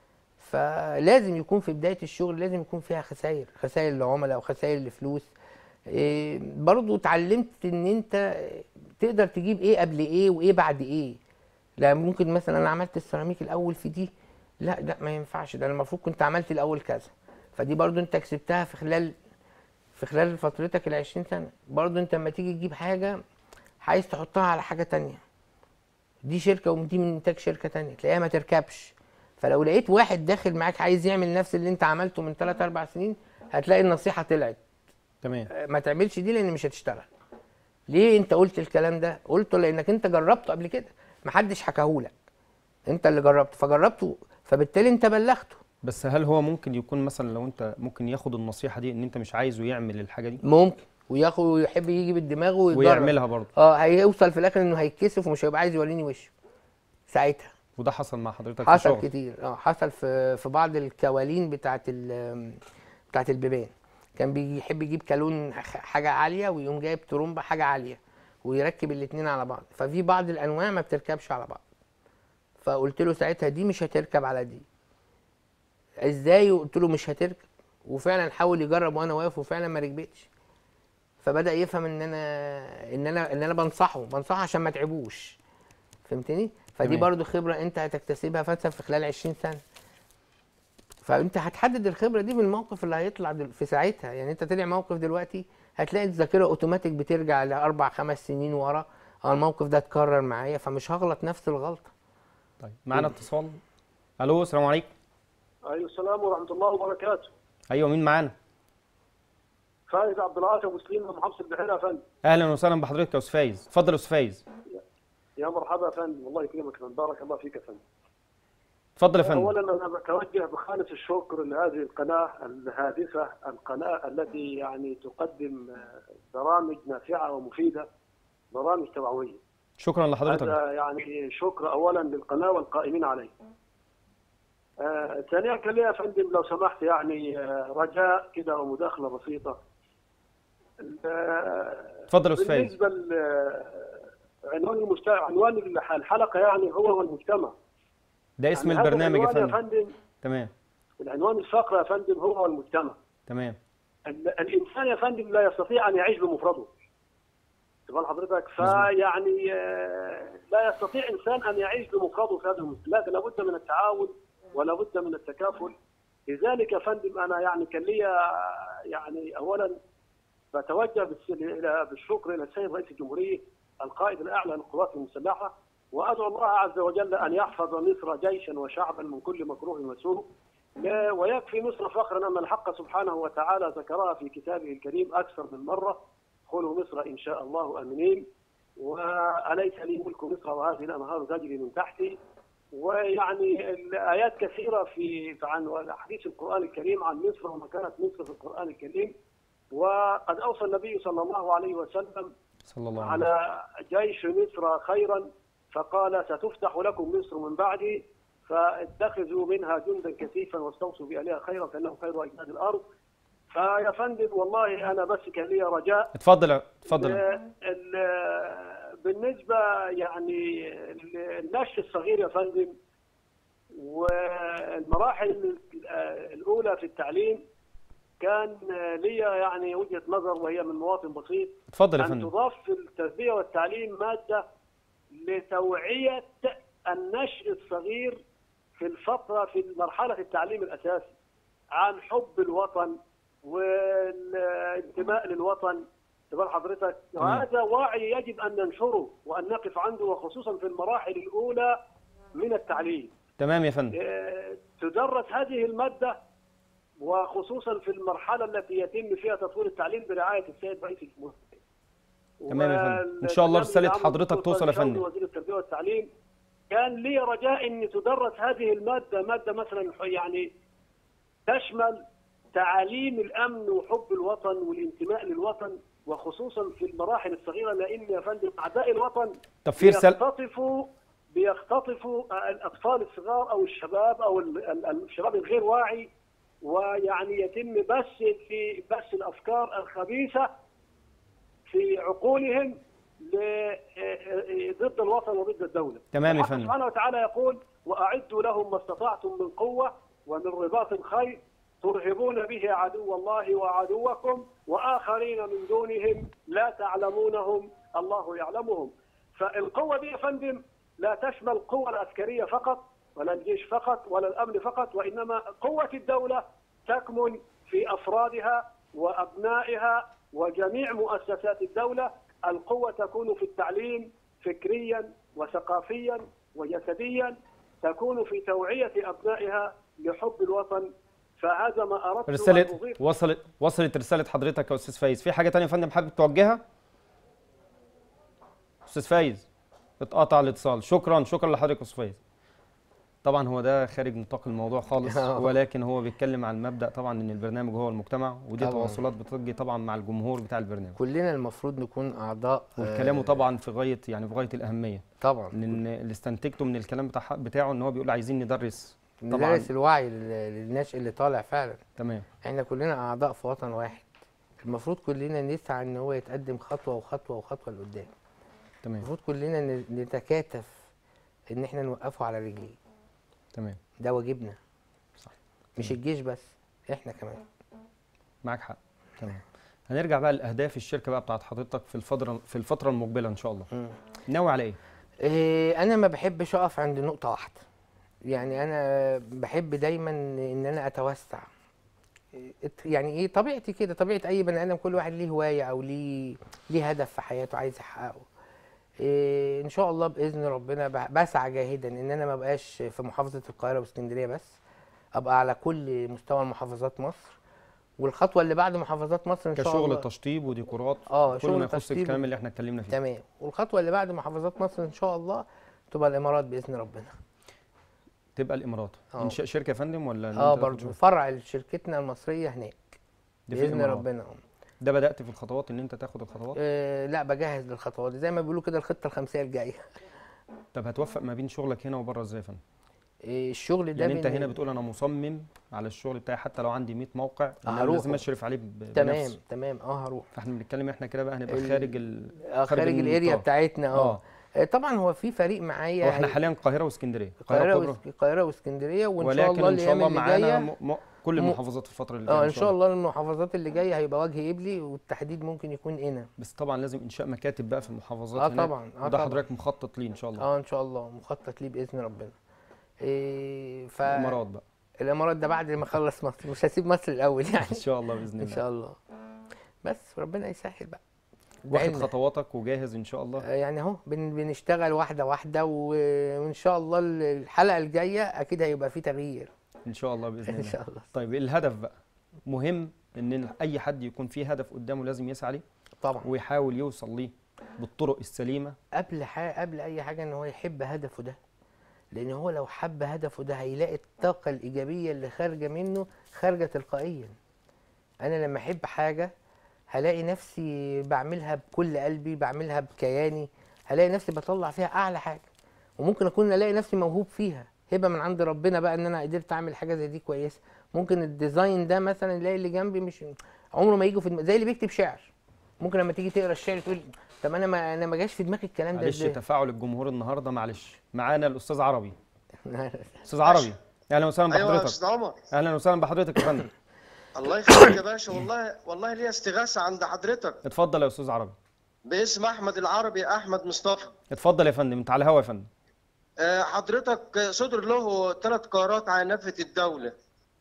فلازم يكون في بدايه الشغل لازم يكون فيها خسائر خسائر لعملاء وخسائر لفلوس إيه برضو اتعلمت ان انت تقدر تجيب ايه قبل ايه وايه بعد ايه لا ممكن مثلا انا عملت السيراميك الاول في دي لا لا ما ينفعش ده انا المفروض كنت عملت الاول كذا فدي برضو انت كسبتها في خلال في خلال فترتك ال 20 سنه برضو انت لما تيجي تجيب حاجه عايز تحطها على حاجه تانية دي شركه ودي من انتاج شركه تانية تلاقيها ما تركبش فلو لقيت واحد داخل معاك عايز يعمل نفس اللي انت عملته من 3 4 سنين هتلاقي النصيحه طلعت تمام ما تعملش دي لان مش هتشتغل ليه انت قلت الكلام ده قلته لانك انت جربته قبل كده محدش حكاهولك انت اللي جربته فجربته فبالتالي انت بلغته بس هل هو ممكن يكون مثلا لو انت ممكن ياخد النصيحه دي ان انت مش عايزه يعمل الحاجه دي ممكن وياخد ويحب يجي بالدماغ ويجرب ويعملها برضه اه هيوصل في الاخر انه هيتكسف ومش هيبقى عايز يوريني وشه ساعتها وده حصل مع حضرتك في حصل الشغل كتير اه حصل في في بعض الكوالين بتاعت ال بتاعت البيبان كان بيحب يجيب كالون ح- حاجه عاليه ويقوم جايب ترومبه حاجه عاليه ويركب الاتنين على بعض ففي بعض الانواع ما بتركبش على بعض فقلت له ساعتها دي مش هتركب على دي ازاي قلت له مش هتركب وفعلا حاول يجرب وانا واقف وفعلا ما ركبتش فبدا يفهم ان انا ان انا ان انا بنصحه بنصحه عشان ما تعبوش فهمتني فدي تمام. برضو خبره انت هتكتسبها مثلا في خلال 20 سنه فانت هتحدد الخبره دي بالموقف اللي هيطلع دل- في ساعتها يعني انت طلع موقف دلوقتي هتلاقي الذاكره اوتوماتيك بترجع لاربع خمس سنين ورا اه الموقف ده اتكرر معايا فمش هغلط نفس الغلطه طيب معانا اتصال الو السلام عليكم ايوه السلام ورحمه الله وبركاته ايوه مين معانا فايز عبد العاطي ابو سليم من محافظه البحيره يا فندم اهلا وسهلا بحضرتك يا استاذ فايز اتفضل يا استاذ فايز يا مرحبا يا فندم الله يكرمك يا فندم بارك الله فيك يا فندم اتفضل يا فندم اولا انا بتوجه بخالص الشكر لهذه القناه الهادفه القناه التي يعني تقدم آه، برامج نافعه ومفيده برامج توعويه شكرا لحضرتك هذا يعني شكر اولا للقناه والقائمين عليه آه، ثانيا كان لي يا فندم لو سمحت يعني آه، رجاء كده ومداخله بسيطه آه، اتفضل يا استاذ فايز بالنسبه لعنوان المست... عنوان الح- الحلقه يعني هو والمجتمع ده اسم يعني هذا البرنامج يا العنوان فندم فندم تمام العنوان الفقره يا فندم هو والمجتمع تمام ال- الانسان يا فندم لا يستطيع ان يعيش بمفرده تبقى حضرتك فيعني آه، لا يستطيع انسان ان يعيش بمفرده في هذا المجتمع لكن لابد من التعاون ولا بد من التكافل لذلك يا فندم انا يعني كان لي يعني اولا بتوجه بالس- الى بالشكر الى السيد رئيس الجمهوريه القائد الاعلى للقوات المسلحه وادعو الله عز وجل ان يحفظ مصر جيشا وشعبا من كل مكروه وسوء لا- ويكفي مصر فخرا ان الحق سبحانه وتعالى ذكرها في كتابه الكريم اكثر من مره ادخلوا مصر ان شاء الله امنين واليس لي ملك مصر وهذه الانهار تجري من تحتي ويعني الايات كثيره في عن حديث القران الكريم عن مصر ومكانه مصر في القران الكريم وقد اوصى النبي صلى الله عليه وسلم صلى الله عليه وسلم على جيش مصر خيرا فقال ستفتح لكم مصر من بعدي فاتخذوا منها جندا كثيفا واستوصوا بأهلها خيرا فانه خير اجناد الارض فيا فندم والله انا بس كان لي رجاء اتفضل اتفضل ال- ال- بالنسبه يعني ال- النشء الصغير يا فندم والمراحل ال- الاولى في التعليم كان لي يعني وجهه نظر وهي من مواطن بسيط اتفضل يا أن فندم تضاف في التربية والتعليم مادة لتوعية النشء الصغير في الفترة في مرحلة التعليم الأساسي عن حب الوطن والانتماء للوطن تبقى حضرتك وهذا وعي يجب أن ننشره وأن نقف عنده وخصوصا في المراحل الأولى من التعليم تمام يا فندم آه، تدرس هذه المادة وخصوصا في المرحلة التي يتم فيها تطوير التعليم برعاية السيد رئيس الجمهورية. تمام يا فندم. إن شاء الله رسالة والجناب حضرتك الدكتور توصل يا الشاوي فندم. وزير التربية والتعليم كان لي رجاء أن تدرس هذه المادة مادة مثلا يعني تشمل تعاليم الأمن وحب الوطن والانتماء للوطن وخصوصا في المراحل الصغيرة لأن يا فندم أعداء الوطن طب في رسالة بيختطفوا بيختطفوا الاطفال الصغار او الشباب او ال- ال- الشباب الغير واعي ويعني يتم بث في بث الافكار الخبيثه في عقولهم ل- ضد الوطن وضد الدوله. تمام يا الحق فندم. سبحانه وتعالى يقول واعدوا لهم ما استطعتم من قوه ومن رباط الخيل ترهبون به عدو الله وعدوكم واخرين من دونهم لا تعلمونهم الله يعلمهم. فالقوه دي يا فندم لا تشمل القوه العسكريه فقط ولا الجيش فقط ولا الامن فقط وانما قوه الدوله تكمن في افرادها وابنائها وجميع مؤسسات الدوله القوه تكون في التعليم فكريا وثقافيا وجسديا تكون في توعيه ابنائها لحب الوطن فهذا ما اردت ان رسالة اضيف وصلت وصلت رسالة حضرتك يا أستاذ فايز في حاجة تانية يا فندم حابب توجهها أستاذ فايز اتقطع الاتصال شكرا شكرا لحضرتك يا أستاذ فايز طبعا هو ده خارج نطاق الموضوع خالص آه. ولكن هو بيتكلم عن مبدأ طبعا ان البرنامج هو المجتمع ودي طبعاً. تواصلات بتجي طبعا مع الجمهور بتاع البرنامج كلنا المفروض نكون اعضاء وكلامه آه، طبعا في غاية يعني في غاية الأهمية طبعا لأن اللي استنتجته من الكلام بتاع بتاعه ان هو بيقول عايزين ندرس طبعا ندرس الوعي لل- للنشء اللي طالع فعلا تمام احنا كلنا اعضاء في وطن واحد المفروض كلنا نسعى ان هو يتقدم خطوه وخطوه وخطوه لقدام تمام المفروض كلنا ن- نتكاتف ان احنا نوقفه على رجليه تمام ده واجبنا صح. مش الجيش بس احنا كمان معاك حق تمام هنرجع بقى لاهداف الشركه بقى بتاعت حضرتك في الفتره في الفتره المقبله ان شاء الله مم. ناوي على ايه إيه انا ما بحبش اقف عند نقطه واحده يعني انا بحب دايما ان انا اتوسع إيه، ات- يعني ايه طبيعتي كده طبيعه اي بني ادم كل واحد ليه هوايه او ليه ليه هدف في حياته عايز يحققه إيه ان شاء الله باذن ربنا ب- بسعى جاهدا ان انا ما بقاش في محافظه القاهره واسكندريه بس ابقى على كل مستوى محافظات مصر والخطوه اللي بعد محافظات مصر ان شاء الله كشغل تشطيب وديكورات اه كل شغل ما يخص تشطيب الكلام اللي احنا اتكلمنا فيه تمام والخطوه اللي بعد محافظات مصر ان شاء الله تبقى الامارات باذن ربنا تبقى الامارات آه. انشاء شركه يا فندم ولا إن اه أنت برضو تاخد فرع شركتنا المصريه هناك دي في باذن الإمارات. ربنا ده بدات في الخطوات ان انت تاخد الخطوات آه لا بجهز للخطوات دي زي ما بيقولوا كده الخطه الخمسيه الجايه طب هتوفق ما بين شغلك هنا وبره ازاي يا فندم آه الشغل ده يعني انت بن- هنا بتقول انا مصمم على الشغل بتاعي حتى لو عندي 100 موقع إن أنا هروح. لازم اشرف عليه ب- تمام بنفسي تمام اه هروح فاحنا بنتكلم احنا كده بقى هنبقى ال- خارج ال... آه خارج الاريا النطاق. بتاعتنا اه اه آه، طبعا هو في فريق معايا واحنا هي- حاليا القاهره واسكندريه القاهره الكبرى. واسك- القاهره واسكندريه وان شاء ولكن الله ان شاء الله الايام اللي معانا جايه م... م... كل م- المحافظات الفتره اللي جايه اه ان شاء الله المحافظات اللي جايه هيبقى وجه قبلي والتحديد ممكن يكون هنا بس طبعا لازم انشاء مكاتب بقى في المحافظات اه هناك. طبعا اه وده طبعا حضرتك مخطط ليه ان شاء الله اه ان شاء الله مخطط ليه باذن ربنا إيه ف الامارات بقى الامارات ده بعد ما اخلص مصر مش هسيب مصر الاول يعني ان شاء الله باذن ان الله شاء الله بس ربنا يسهل بقى واخد ادعيلنا. خطواتك وجاهز ان شاء الله آه، يعني اهو بن بنشتغل واحده واحده و- وان شاء الله الحلقه الجايه اكيد هيبقى في تغيير ان شاء الله باذن ان الله شاء الله طيب الهدف بقى مهم ان اي حد يكون فيه هدف قدامه لازم يسعى ليه طبعا ويحاول يوصل ليه بالطرق السليمه قبل حاجة قبل اي حاجه ان هو يحب هدفه ده لان هو لو حب هدفه ده هيلاقي الطاقه الايجابيه اللي خارجه منه خارجه تلقائيا انا لما احب حاجه هلاقي نفسي بعملها بكل قلبي بعملها بكياني هلاقي نفسي بطلع فيها اعلى حاجه وممكن اكون الاقي نفسي موهوب فيها هبه من عند ربنا بقى ان انا قدرت اعمل حاجه زي دي كويسه ممكن الديزاين ده مثلا الاقي اللي جنبي مش عمره ما يجي في دماغي زي اللي بيكتب شعر ممكن لما تيجي تقرا الشعر تقول طب انا ما انا ما جاش في دماغي الكلام ده معلش ازاي تفاعل الجمهور النهارده معلش معانا الاستاذ عربي استاذ عربي اهلا وسهلا ايوه يا بحضرتك استاذ عمر اهلا وسهلا بحضرتك يا فندم الله يخليك يا باشا والله والله ليا استغاثه عند حضرتك اتفضل يا استاذ عربي باسم احمد العربي احمد مصطفى اتفضل يا فندم انت على الهوا يا فندم آه، حضرتك صدر له ثلاث قرارات عن نفقه الدوله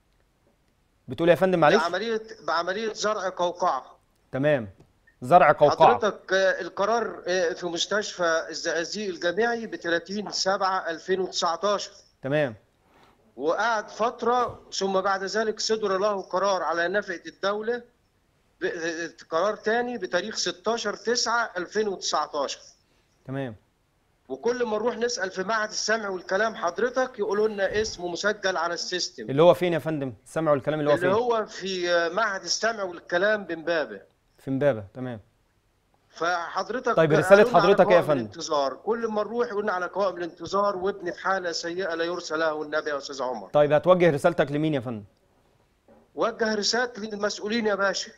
بتقول يا فندم معلش بعمليه بعمليه زرع قوقعه تمام زرع قوقعه حضرتك آه، القرار آه، في مستشفى الزقازيق الجامعي ب 30 7 2019 تمام وقعد فتره ثم بعد ذلك صدر له قرار على نفقه الدوله ب- آه، قرار تاني بتاريخ 16 9 2019 تمام وكل ما نروح نسال في معهد السمع والكلام حضرتك يقولوا لنا اسمه مسجل على السيستم اللي هو فين يا فندم سمعوا الكلام اللي هو اللي فين هو في معهد السمع والكلام بمبابه في امبابه تمام فحضرتك طيب رسالة قالوا لنا على حضرتك إيه يا قوائم فندم؟ الانتظار كل ما نروح يقولنا على قوائم الانتظار وابني في حاله سيئه لا يرسى له النبي يا استاذ عمر طيب هتوجه رسالتك لمين يا فندم وجه رسالة للمسؤولين يا باشا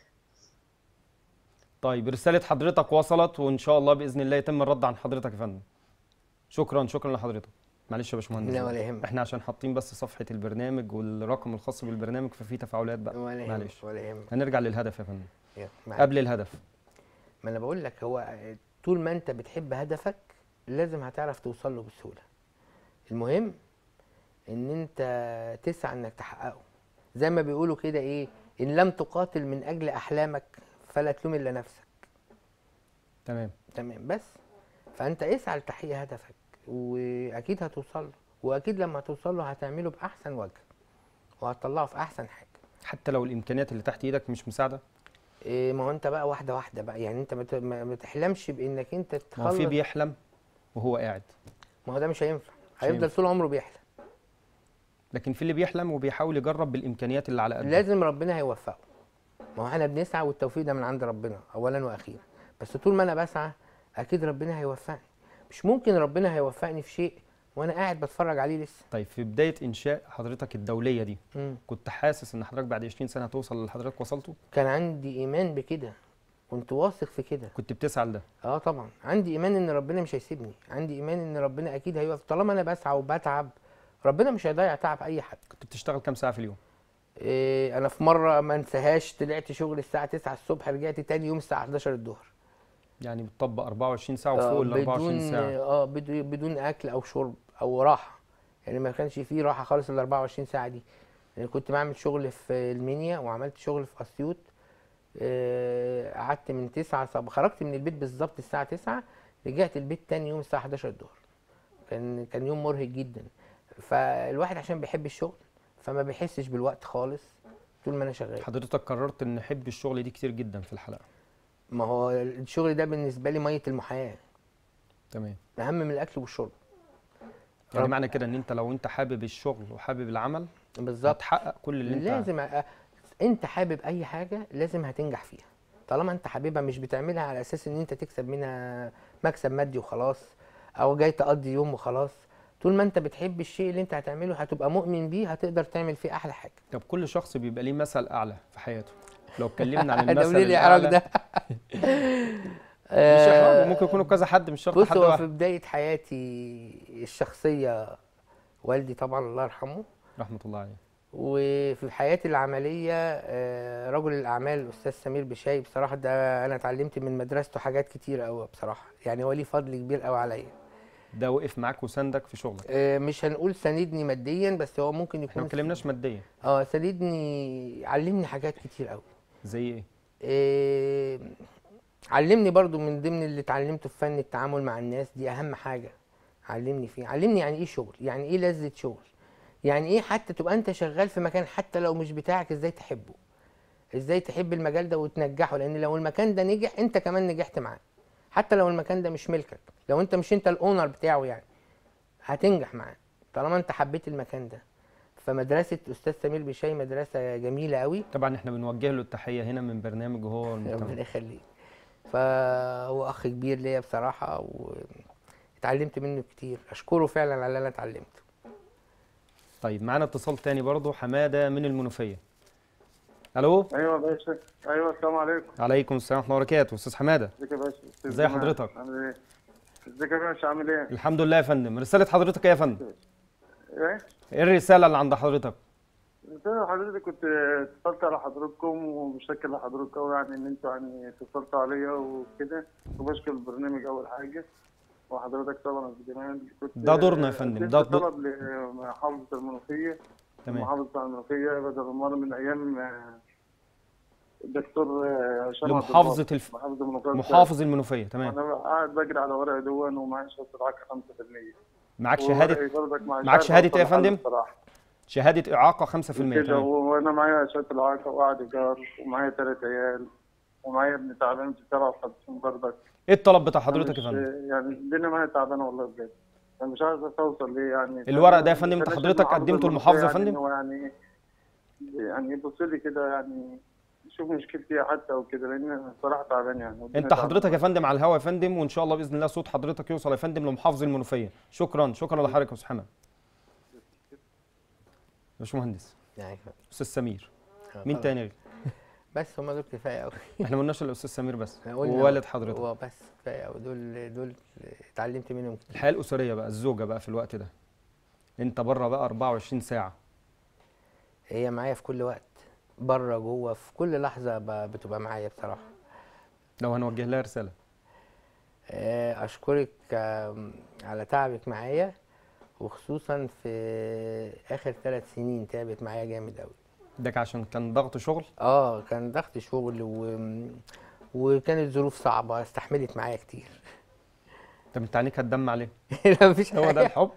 طيب رسالة حضرتك وصلت وإن شاء الله بإذن الله يتم الرد عن حضرتك يا فندم. شكرا شكرا لحضرتك. معلش يا باشمهندس. لا ولا يهمك. احنا عشان حاطين بس صفحة البرنامج والرقم الخاص بالبرنامج ففي تفاعلات بقى. ولا يهمك معلش. ولا يهمك هنرجع للهدف يا فندم. يلا، معاك. قبل الهدف. ما انا بقول لك هو طول ما انت بتحب هدفك لازم هتعرف توصل له بسهوله المهم ان انت تسعى انك تحققه زي ما بيقولوا كده ايه ان لم تقاتل من اجل احلامك فلا تلوم الا نفسك تمام. تمام بس فانت اسعى لتحقيق هدفك واكيد هتوصل له واكيد لما هتوصل له هتعمله باحسن وجه وهتطلعه في احسن حاجه حتى لو الإمكانيات اللي تحت إيدك مش مساعدة. إيه ما هو انت بقى واحده واحده بقى يعني انت ما ت- ما ما تحلمش بانك انت ما هو في تخلص بيحلم وهو قاعد. ما هو ده مش هينفع هيفضل هينفع. طول عمره بيحلم لكن في اللي بيحلم وبيحاول يجرب بالإمكانيات اللي على قده. لازم ربنا هيوفقه ما هو احنا بنسعى والتوفيق ده من عند ربنا اولا واخيرا بس طول ما انا بسعى اكيد ربنا هيوفقني مش ممكن ربنا هيوفقني في شيء وانا قاعد بتفرج عليه لسه طيب في بداية إنشاء حضرتك الدولية دي مم. كنت حاسس إن حضرتك بعد 20 سنة هتوصل اللي حضرتك وصلته؟ كان عندي ايمان بكده كنت واثق في كده كنت بتسعى لده. اه طبعا عندي ايمان ان ربنا مش هيسيبني عندي ايمان ان ربنا اكيد هيوقف طالما انا بسعى وبتعب ربنا مش هيضيع تعب اي حد كنت بتشتغل كام ساعة في اليوم؟ إيه انا في مره ما انساهاش طلعت شغل الساعه 9 الصبح رجعت تاني يوم الساعه 11 الظهر يعني بتطبق 24 ساعة وفوق آه، ال 24 بدون ساعة اه بدون بدون اكل او شرب او راحه يعني ما كانش فيه راحه خالص ال 24 ساعه دي يعني كنت بعمل شغل في المنيا وعملت شغل في اسيوط آه، قعدت من 9 صب خرجت من البيت بالظبط الساعه 9 رجعت البيت تاني يوم الساعه 11 الظهر كان كان يوم مرهق جدا فالواحد عشان بيحب الشغل فما بيحسش بالوقت خالص طول ما انا شغال حضرتك قررت ان احب الشغل دي كتير جدا في الحلقة ما هو الشغل ده بالنسبه لي ميه المحياه تمام اهم من الاكل والشرب يعني رب- معنى كده ان انت لو انت حابب الشغل وحابب العمل بالظبط هتحقق كل اللي انت لازم أ... انت حابب اي حاجه لازم هتنجح فيها طالما انت حاببها مش بتعملها على اساس ان انت تكسب منها مكسب مادي وخلاص او جاي تقضي يوم وخلاص طول ما انت بتحب الشيء اللي انت هتعمله هتبقى مؤمن بيه هتقدر تعمل فيه احلى حاجه طب كل شخص بيبقى ليه مثل اعلى في حياته لو اتكلمنا عن ده المثل قولي لي احراج الاعلى ده مش احراج آه، ممكن يكونوا كذا حد مش شرط بص حد هو في واحد بدايه حياتي الشخصيه والدي طبعا الله يرحمه رحمة الله عليه وفي حياتي العمليه آه، رجل الاعمال الاستاذ سمير بشاي بصراحه ده انا اتعلمت من مدرسته حاجات كتير قوي بصراحه يعني هو ليه فضل كبير قوي عليا ده وقف معاك وساندك في شغلك آه، مش هنقول ساندني ماديا بس هو ممكن احنا يكون ما اتكلمناش ماديا اه ساندني علمني حاجات كتير قوي زي ايه إيه علمني برضو من ضمن اللي اتعلمته في فن التعامل مع الناس دي اهم حاجه علمني فيه علمني يعني ايه شغل يعني ايه لذة شغل يعني ايه حتى تبقى انت شغال في مكان حتى لو مش بتاعك ازاي تحبه ازاي تحب المجال ده وتنجحه لان لو المكان ده نجح انت كمان نجحت معاه حتى لو المكان ده مش ملكك لو انت مش انت الاونر بتاعه يعني هتنجح معاه طالما انت حبيت المكان ده فمدرسه استاذ سمير بشاي مدرسه جميله قوي طبعا احنا بنوجه له التحيه هنا من برنامج هو ربنا والمجتمع يخليك فهو اخ كبير ليا بصراحه واتعلمت منه كتير اشكره فعلا على اللي انا اتعلمته طيب معانا اتصال تاني برضه حماده من المنوفيه الو ايوه يا باشا ايوه السلام عليكم عليكم السلام ورحمه الله وبركاته استاذ حماده ازيك يا باشا أستاذ ازي جمال، حضرتك؟ عامل ايه ازيك يا باشا عامل ايه الحمد لله يا فندم رساله حضرتك ايه يا فندم ايه ايه الرساله اللي عند حضرتك قلت له حضرتك كنت اتصلت على حضراتكم ومشكر لحضرتك قوي يعني ان انتوا يعني اتصلتوا عليا وكده وبشكر البرنامج اول حاجه وحضرتك طبعا يا أستاذ جمال كنت ده دورنا يا فندم، قدمت ده دور- طلب لمحافظه المنوفيه تمام المحافظه بتاع المنوفيه بدل المره من ايام آه، الدكتور آه، هشام عبد لمحافظه الباسط، الف... محافظه المنوفيه محافظ المنوفيه تمام انا قاعد بجري على ورق دون ومعايا شهاده العاقه 5% معاك شهاده وورقي برضك مع معاك شهادة شهادة إيه يا أوصل فندم؟ لحل الصراحة. شهاده اعاقه 5% كده تمام وانا معايا شهاده العاقه وقاعد ايجار ومعايا ثلاث عيال ومعايا ابن تعبان في 57 برضك ايه الطلب بتاع أنا حضرتك يا مش- فندم يعني الدنيا معايا تعبانه والله بجد انا مش عارف اوصل ليه يعني الورق ده يا فندم انت بلاش حضرتك المحافظة قدمته المنوفية للمحافظة يا يعني فندم؟ إن هو يعني يعني يبص لي كده يعني يشوف مشكلتي إيه حتى او كده لان انا الصراحه تعبان يعني والدنيا انت تعبانة. حضرتك يا فندم على الهوا يا فندم وان شاء الله باذن الله صوت حضرتك يوصل يا فندم لمحافظ المنوفيه شكرا شكرا لحضرتك يا استاذ حمد باشمهندس يعني استاذ سمير مين تاني غير بس هما دول كفايه قوي احنا ما قلناش الا الاستاذ سمير بس إحنا قلنا ووالد حضرتك هو بس كفايه قوي دول دول اتعلمت منهم كتير الحياه الاسريه بقى الزوجه بقى في الوقت ده انت بره بقى 24 ساعه هي معايا في كل وقت بره جوه في كل لحظه ب- بتبقى معايا بصراحه لو هنوجه لها رساله آه، اشكرك آم، على تعبك معايا وخصوصا في اخر ثلاث سنين تعبت معايا جامد قوي ده عشان كان ضغط شغل اه كان ضغط شغل و... وكانت ظروف صعبه استحملت معايا كتير طب انت عينيك هتدمع عليه لا مفيش هو ده حاجة. الحب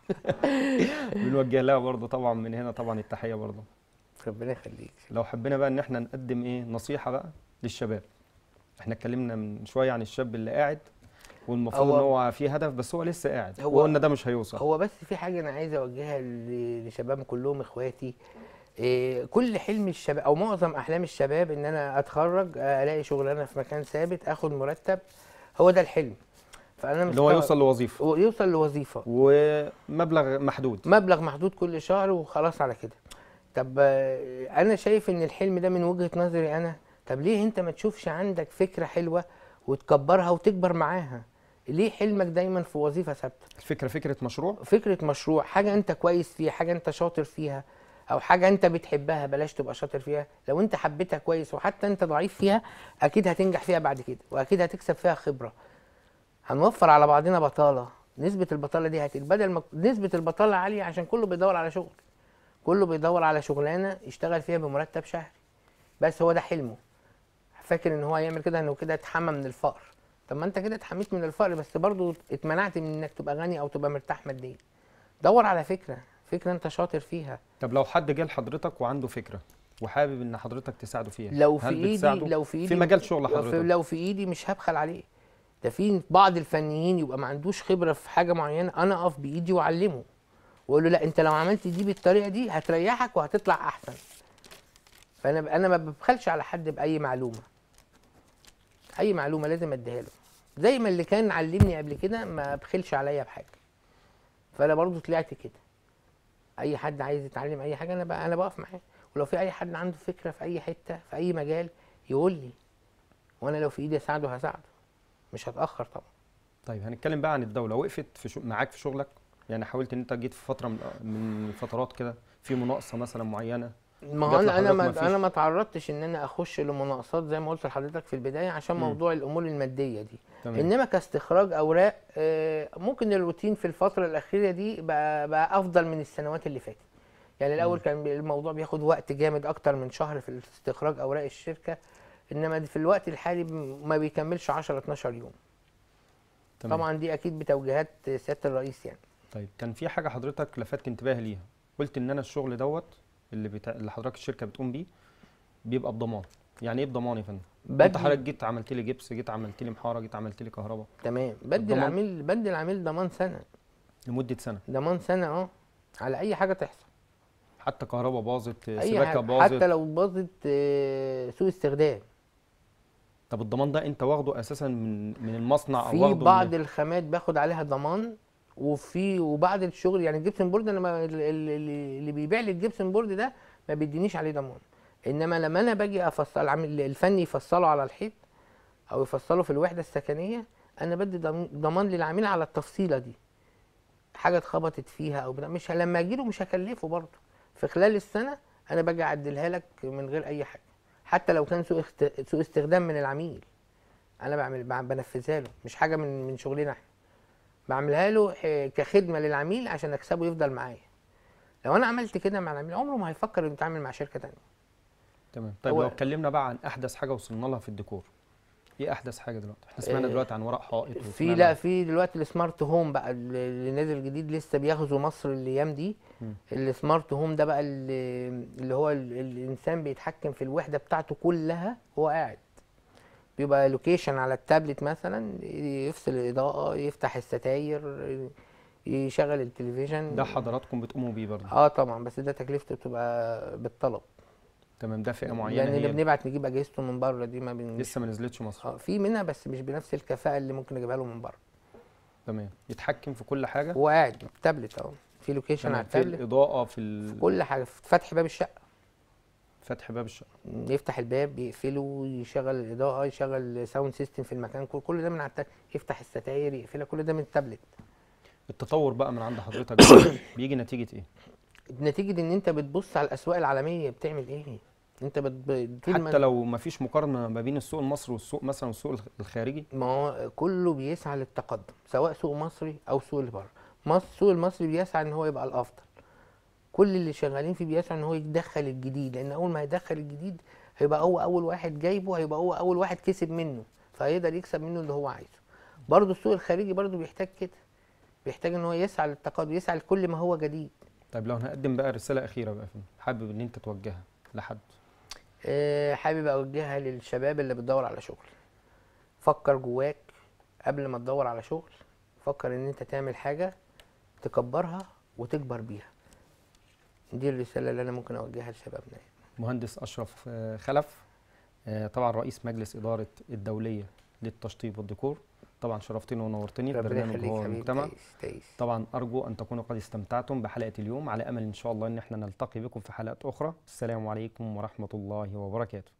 بنوجه لها برضه طبعا من هنا طبعا التحيه برضه ربنا يخليك لو حبينا بقى ان احنا نقدم ايه نصيحه بقى للشباب احنا اتكلمنا من شويه عن الشاب اللي قاعد والمفروض هو- ان هو في هدف بس هو لسه قاعد هو- وقلنا ده مش هيوصل هو بس في حاجه انا عايز اوجهها ل- لشباب كلهم اخواتي إيه كل حلم الشباب او معظم احلام الشباب ان انا اتخرج آه، الاقي شغلانه في مكان ثابت اخد مرتب هو ده الحلم فانا اللي هو مستغرب- يوصل لوظيفه هو يوصل لوظيفه ومبلغ محدود مبلغ محدود كل شهر وخلاص على كده طب آه، انا شايف ان الحلم ده من وجهة نظري انا طب ليه انت ما تشوفش عندك فكرة حلوة وتكبرها وتكبر معاها ليه حلمك دايما في وظيفة ثابتة الفكره فكره مشروع فكرة مشروع حاجة انت كويس فيها حاجة انت شاطر فيها او حاجة انت بتحبها بلاش تبقى شاطر فيها لو انت حبيتها كويس وحتى انت ضعيف فيها اكيد هتنجح فيها بعد كده واكيد هتكسب فيها خبرة هنوفر على بعضنا بطالة نسبة البطالة دي هتقل بدل ما نسبة البطالة عالية عشان كله بيدور على شغل كله بيدور على شغلانة يشتغل فيها بمرتب شهري بس هو ده حلمه فاكر ان هو هيعمل كده انه كده اتحمى من الفقر طب ما انت كده اتحميت من الفقر بس برضو اتمنعت من انك تبقى غني او تبقى مرتاح ماديا دور على فكرة فكرة انت شاطر فيها طب لو حد جه لحضرتك وعنده فكره وحابب ان حضرتك تساعده فيها لو في هل ايدي بتساعده؟ لو في ايدي في مجال شغل لو في, حضرتك لو في ايدي مش هبخل عليه ده في بعض الفنيين يبقى ما عندوش خبره في حاجه معينه انا اقف بايدي واعلمه واقول له لا انت لو عملت دي بالطريقه دي هتريحك وهتطلع احسن فانا انا ما ببخلش على حد باي معلومه اي معلومه لازم اديها له زي ما اللي كان علمني قبل كده ما بخلش عليا بحاجه فانا برضو طلعت كده اي حد عايز يتعلم اي حاجه انا بقى انا بقف معاه ولو في اي حد عنده فكره في اي حته في اي مجال يقول لي وانا لو في ايدي اساعده هساعده مش هتاخر طبعا طيب هنتكلم بقى عن الدوله وقفت في شو... معاك في شغلك يعني حاولت ان انت جيت في فتره من من فترات كده في مناقصه مثلا معينه ما هو جات انا انا لحضرتك ما مفيش؟ انا ما تعرضتش ان انا اخش لمناقصات زي ما قلت لحضرتك في البدايه عشان مم. موضوع الامور الماديه دي تمام انما كاستخراج اوراق آه، ممكن الروتين في الفتره الاخيره دي بقى, بقى افضل من السنوات اللي فاتت يعني الاول كان الموضوع بياخد وقت جامد اكتر من شهر في استخراج اوراق الشركه انما في الوقت الحالي م- ما بيكملش 10 12 يوم تمام طبعا دي اكيد بتوجيهات سياده الرئيس يعني طيب كان في حاجه حضرتك لفتت انتباهي ليها قلت ان انا الشغل دوت اللي بتا... اللي حضرتك الشركه بتقوم بيه بيبقى بضمان يعني ايه بضمان يا فندم انت بدي حضرتك جيت عملت لي جبس جيت عملت لي محاره جيت عملت لي كهرباء تمام بدي الضمان- العميل بدي العميل ضمان سنه لمده سنه ضمان سنه اه على اي حاجه تحصل حتى كهرباء باظت اي سباكه حاجه باظت حتى لو باظت آه، سوء استخدام طب الضمان ده انت واخده اساسا من من المصنع او في واخده بعض من الخامات باخد عليها ضمان وفي وبعض الشغل يعني الجبسن بورد انا ما- ال- ال- اللي اللي بيبيع لي الجبسن بورد ده ما بيدينيش عليه ضمان انما لما انا باجي افصل العامل الفني يفصله على الحيط او يفصله في الوحده السكنيه انا بدي ضم- ضمان للعميل على التفصيله دي حاجه اتخبطت فيها او بتاع مش ه- لما اجيله مش هكلفه برضه في خلال السنه انا باجي اعدلها لك من غير اي حاجه حتى لو كان سوء اخت- سوء استخدام من العميل انا بعمل بع- بنفذها له مش حاجه من من شغلنا احنا بعملها له ح- كخدمه للعميل عشان اكسبه يفضل معايا لو انا عملت كده مع العميل عمره ما هيفكر انه يتعامل مع شركه تانية تمام طيب هو- لو اتكلمنا بقى عن احدث حاجه وصلنا لها في الديكور ايه احدث حاجه دلوقتي احنا سمعنا آه، دلوقتي عن ورق حائط في وسمعنا لا عن- في دلوقتي السمارت هوم بقى اللي اللي نازل جديد لسه بيغزو مصر الايام دي مم. السمارت هوم ده بقى اللي, اللي هو ال- الانسان بيتحكم في الوحده بتاعته كلها وهو قاعد بيبقى لوكيشن على التابلت مثلا يفصل الاضاءه يفتح الستاير يشغل التلفزيون ده حضراتكم بتقوموا بيه برضه اه طبعا بس ده تكلفته بتبقى بالطلب تمام ده فئه معينه لان اللي هي بنبعت نجيب اجهزته من بره دي ما بن... لسه ما نزلتش مصر اه في منها بس مش بنفس الكفاءه اللي ممكن نجيبها له من بره تمام يتحكم في كل حاجه هو قاعد تابلت اهو في لوكيشن على تمام في التابلت الاضاءه في ال- كل حاجه في فتح باب الشقه فتح باب الشقه يفتح الباب يقفله يشغل الاضاءه يشغل ساوند سيستم في المكان كل, كل ده من على التابلت يفتح الستاير يقفلها كل ده من التابلت التطور بقى من عند حضرتك بيجي نتيجه ايه نتيجه ان انت بتبص على الاسواق العالميه بتعمل ايه انت بت... ب- طول ما حتى لو ما فيش مقارنه ما بين السوق المصري والسوق مثلا والسوق الخ- الخارجي ما هو كله بيسعى للتقدم سواء سوق مصري او سوق اللي بره مصر السوق المصري بيسعى ان هو يبقى الافضل كل اللي شغالين فيه بيسعى ان هو يدخل الجديد لان اول ما يدخل الجديد هيبقى هو اول واحد جايبه هيبقى هو اول واحد كسب منه فهيقدر يكسب منه اللي هو عايزه برضه السوق الخارجي برضه بيحتاج كده بيحتاج ان هو يسعى للتقدم يسعى لكل ما هو جديد طيب لو هنقدم بقى رساله اخيره بقى يا فندم حابب ان انت توجهها لحد آه، حابب اوجهها للشباب اللي بتدور على شغل فكر جواك قبل ما تدور على شغل فكر ان انت تعمل حاجه تكبرها وتكبر بيها دي الرساله اللي انا ممكن اوجهها لشبابنا يعني. مهندس اشرف آه، خلف آه، طبعا رئيس مجلس اداره الدوليه للتشطيب والديكور طبعا شرفتني ونورتني في ربنا برنامج يخليك هو حبيبي المجتمع تعيش تعيش طبعا ارجو ان تكونوا قد استمتعتم بحلقه اليوم على امل ان شاء الله ان احنا نلتقي بكم في حلقات اخرى السلام عليكم ورحمه الله وبركاته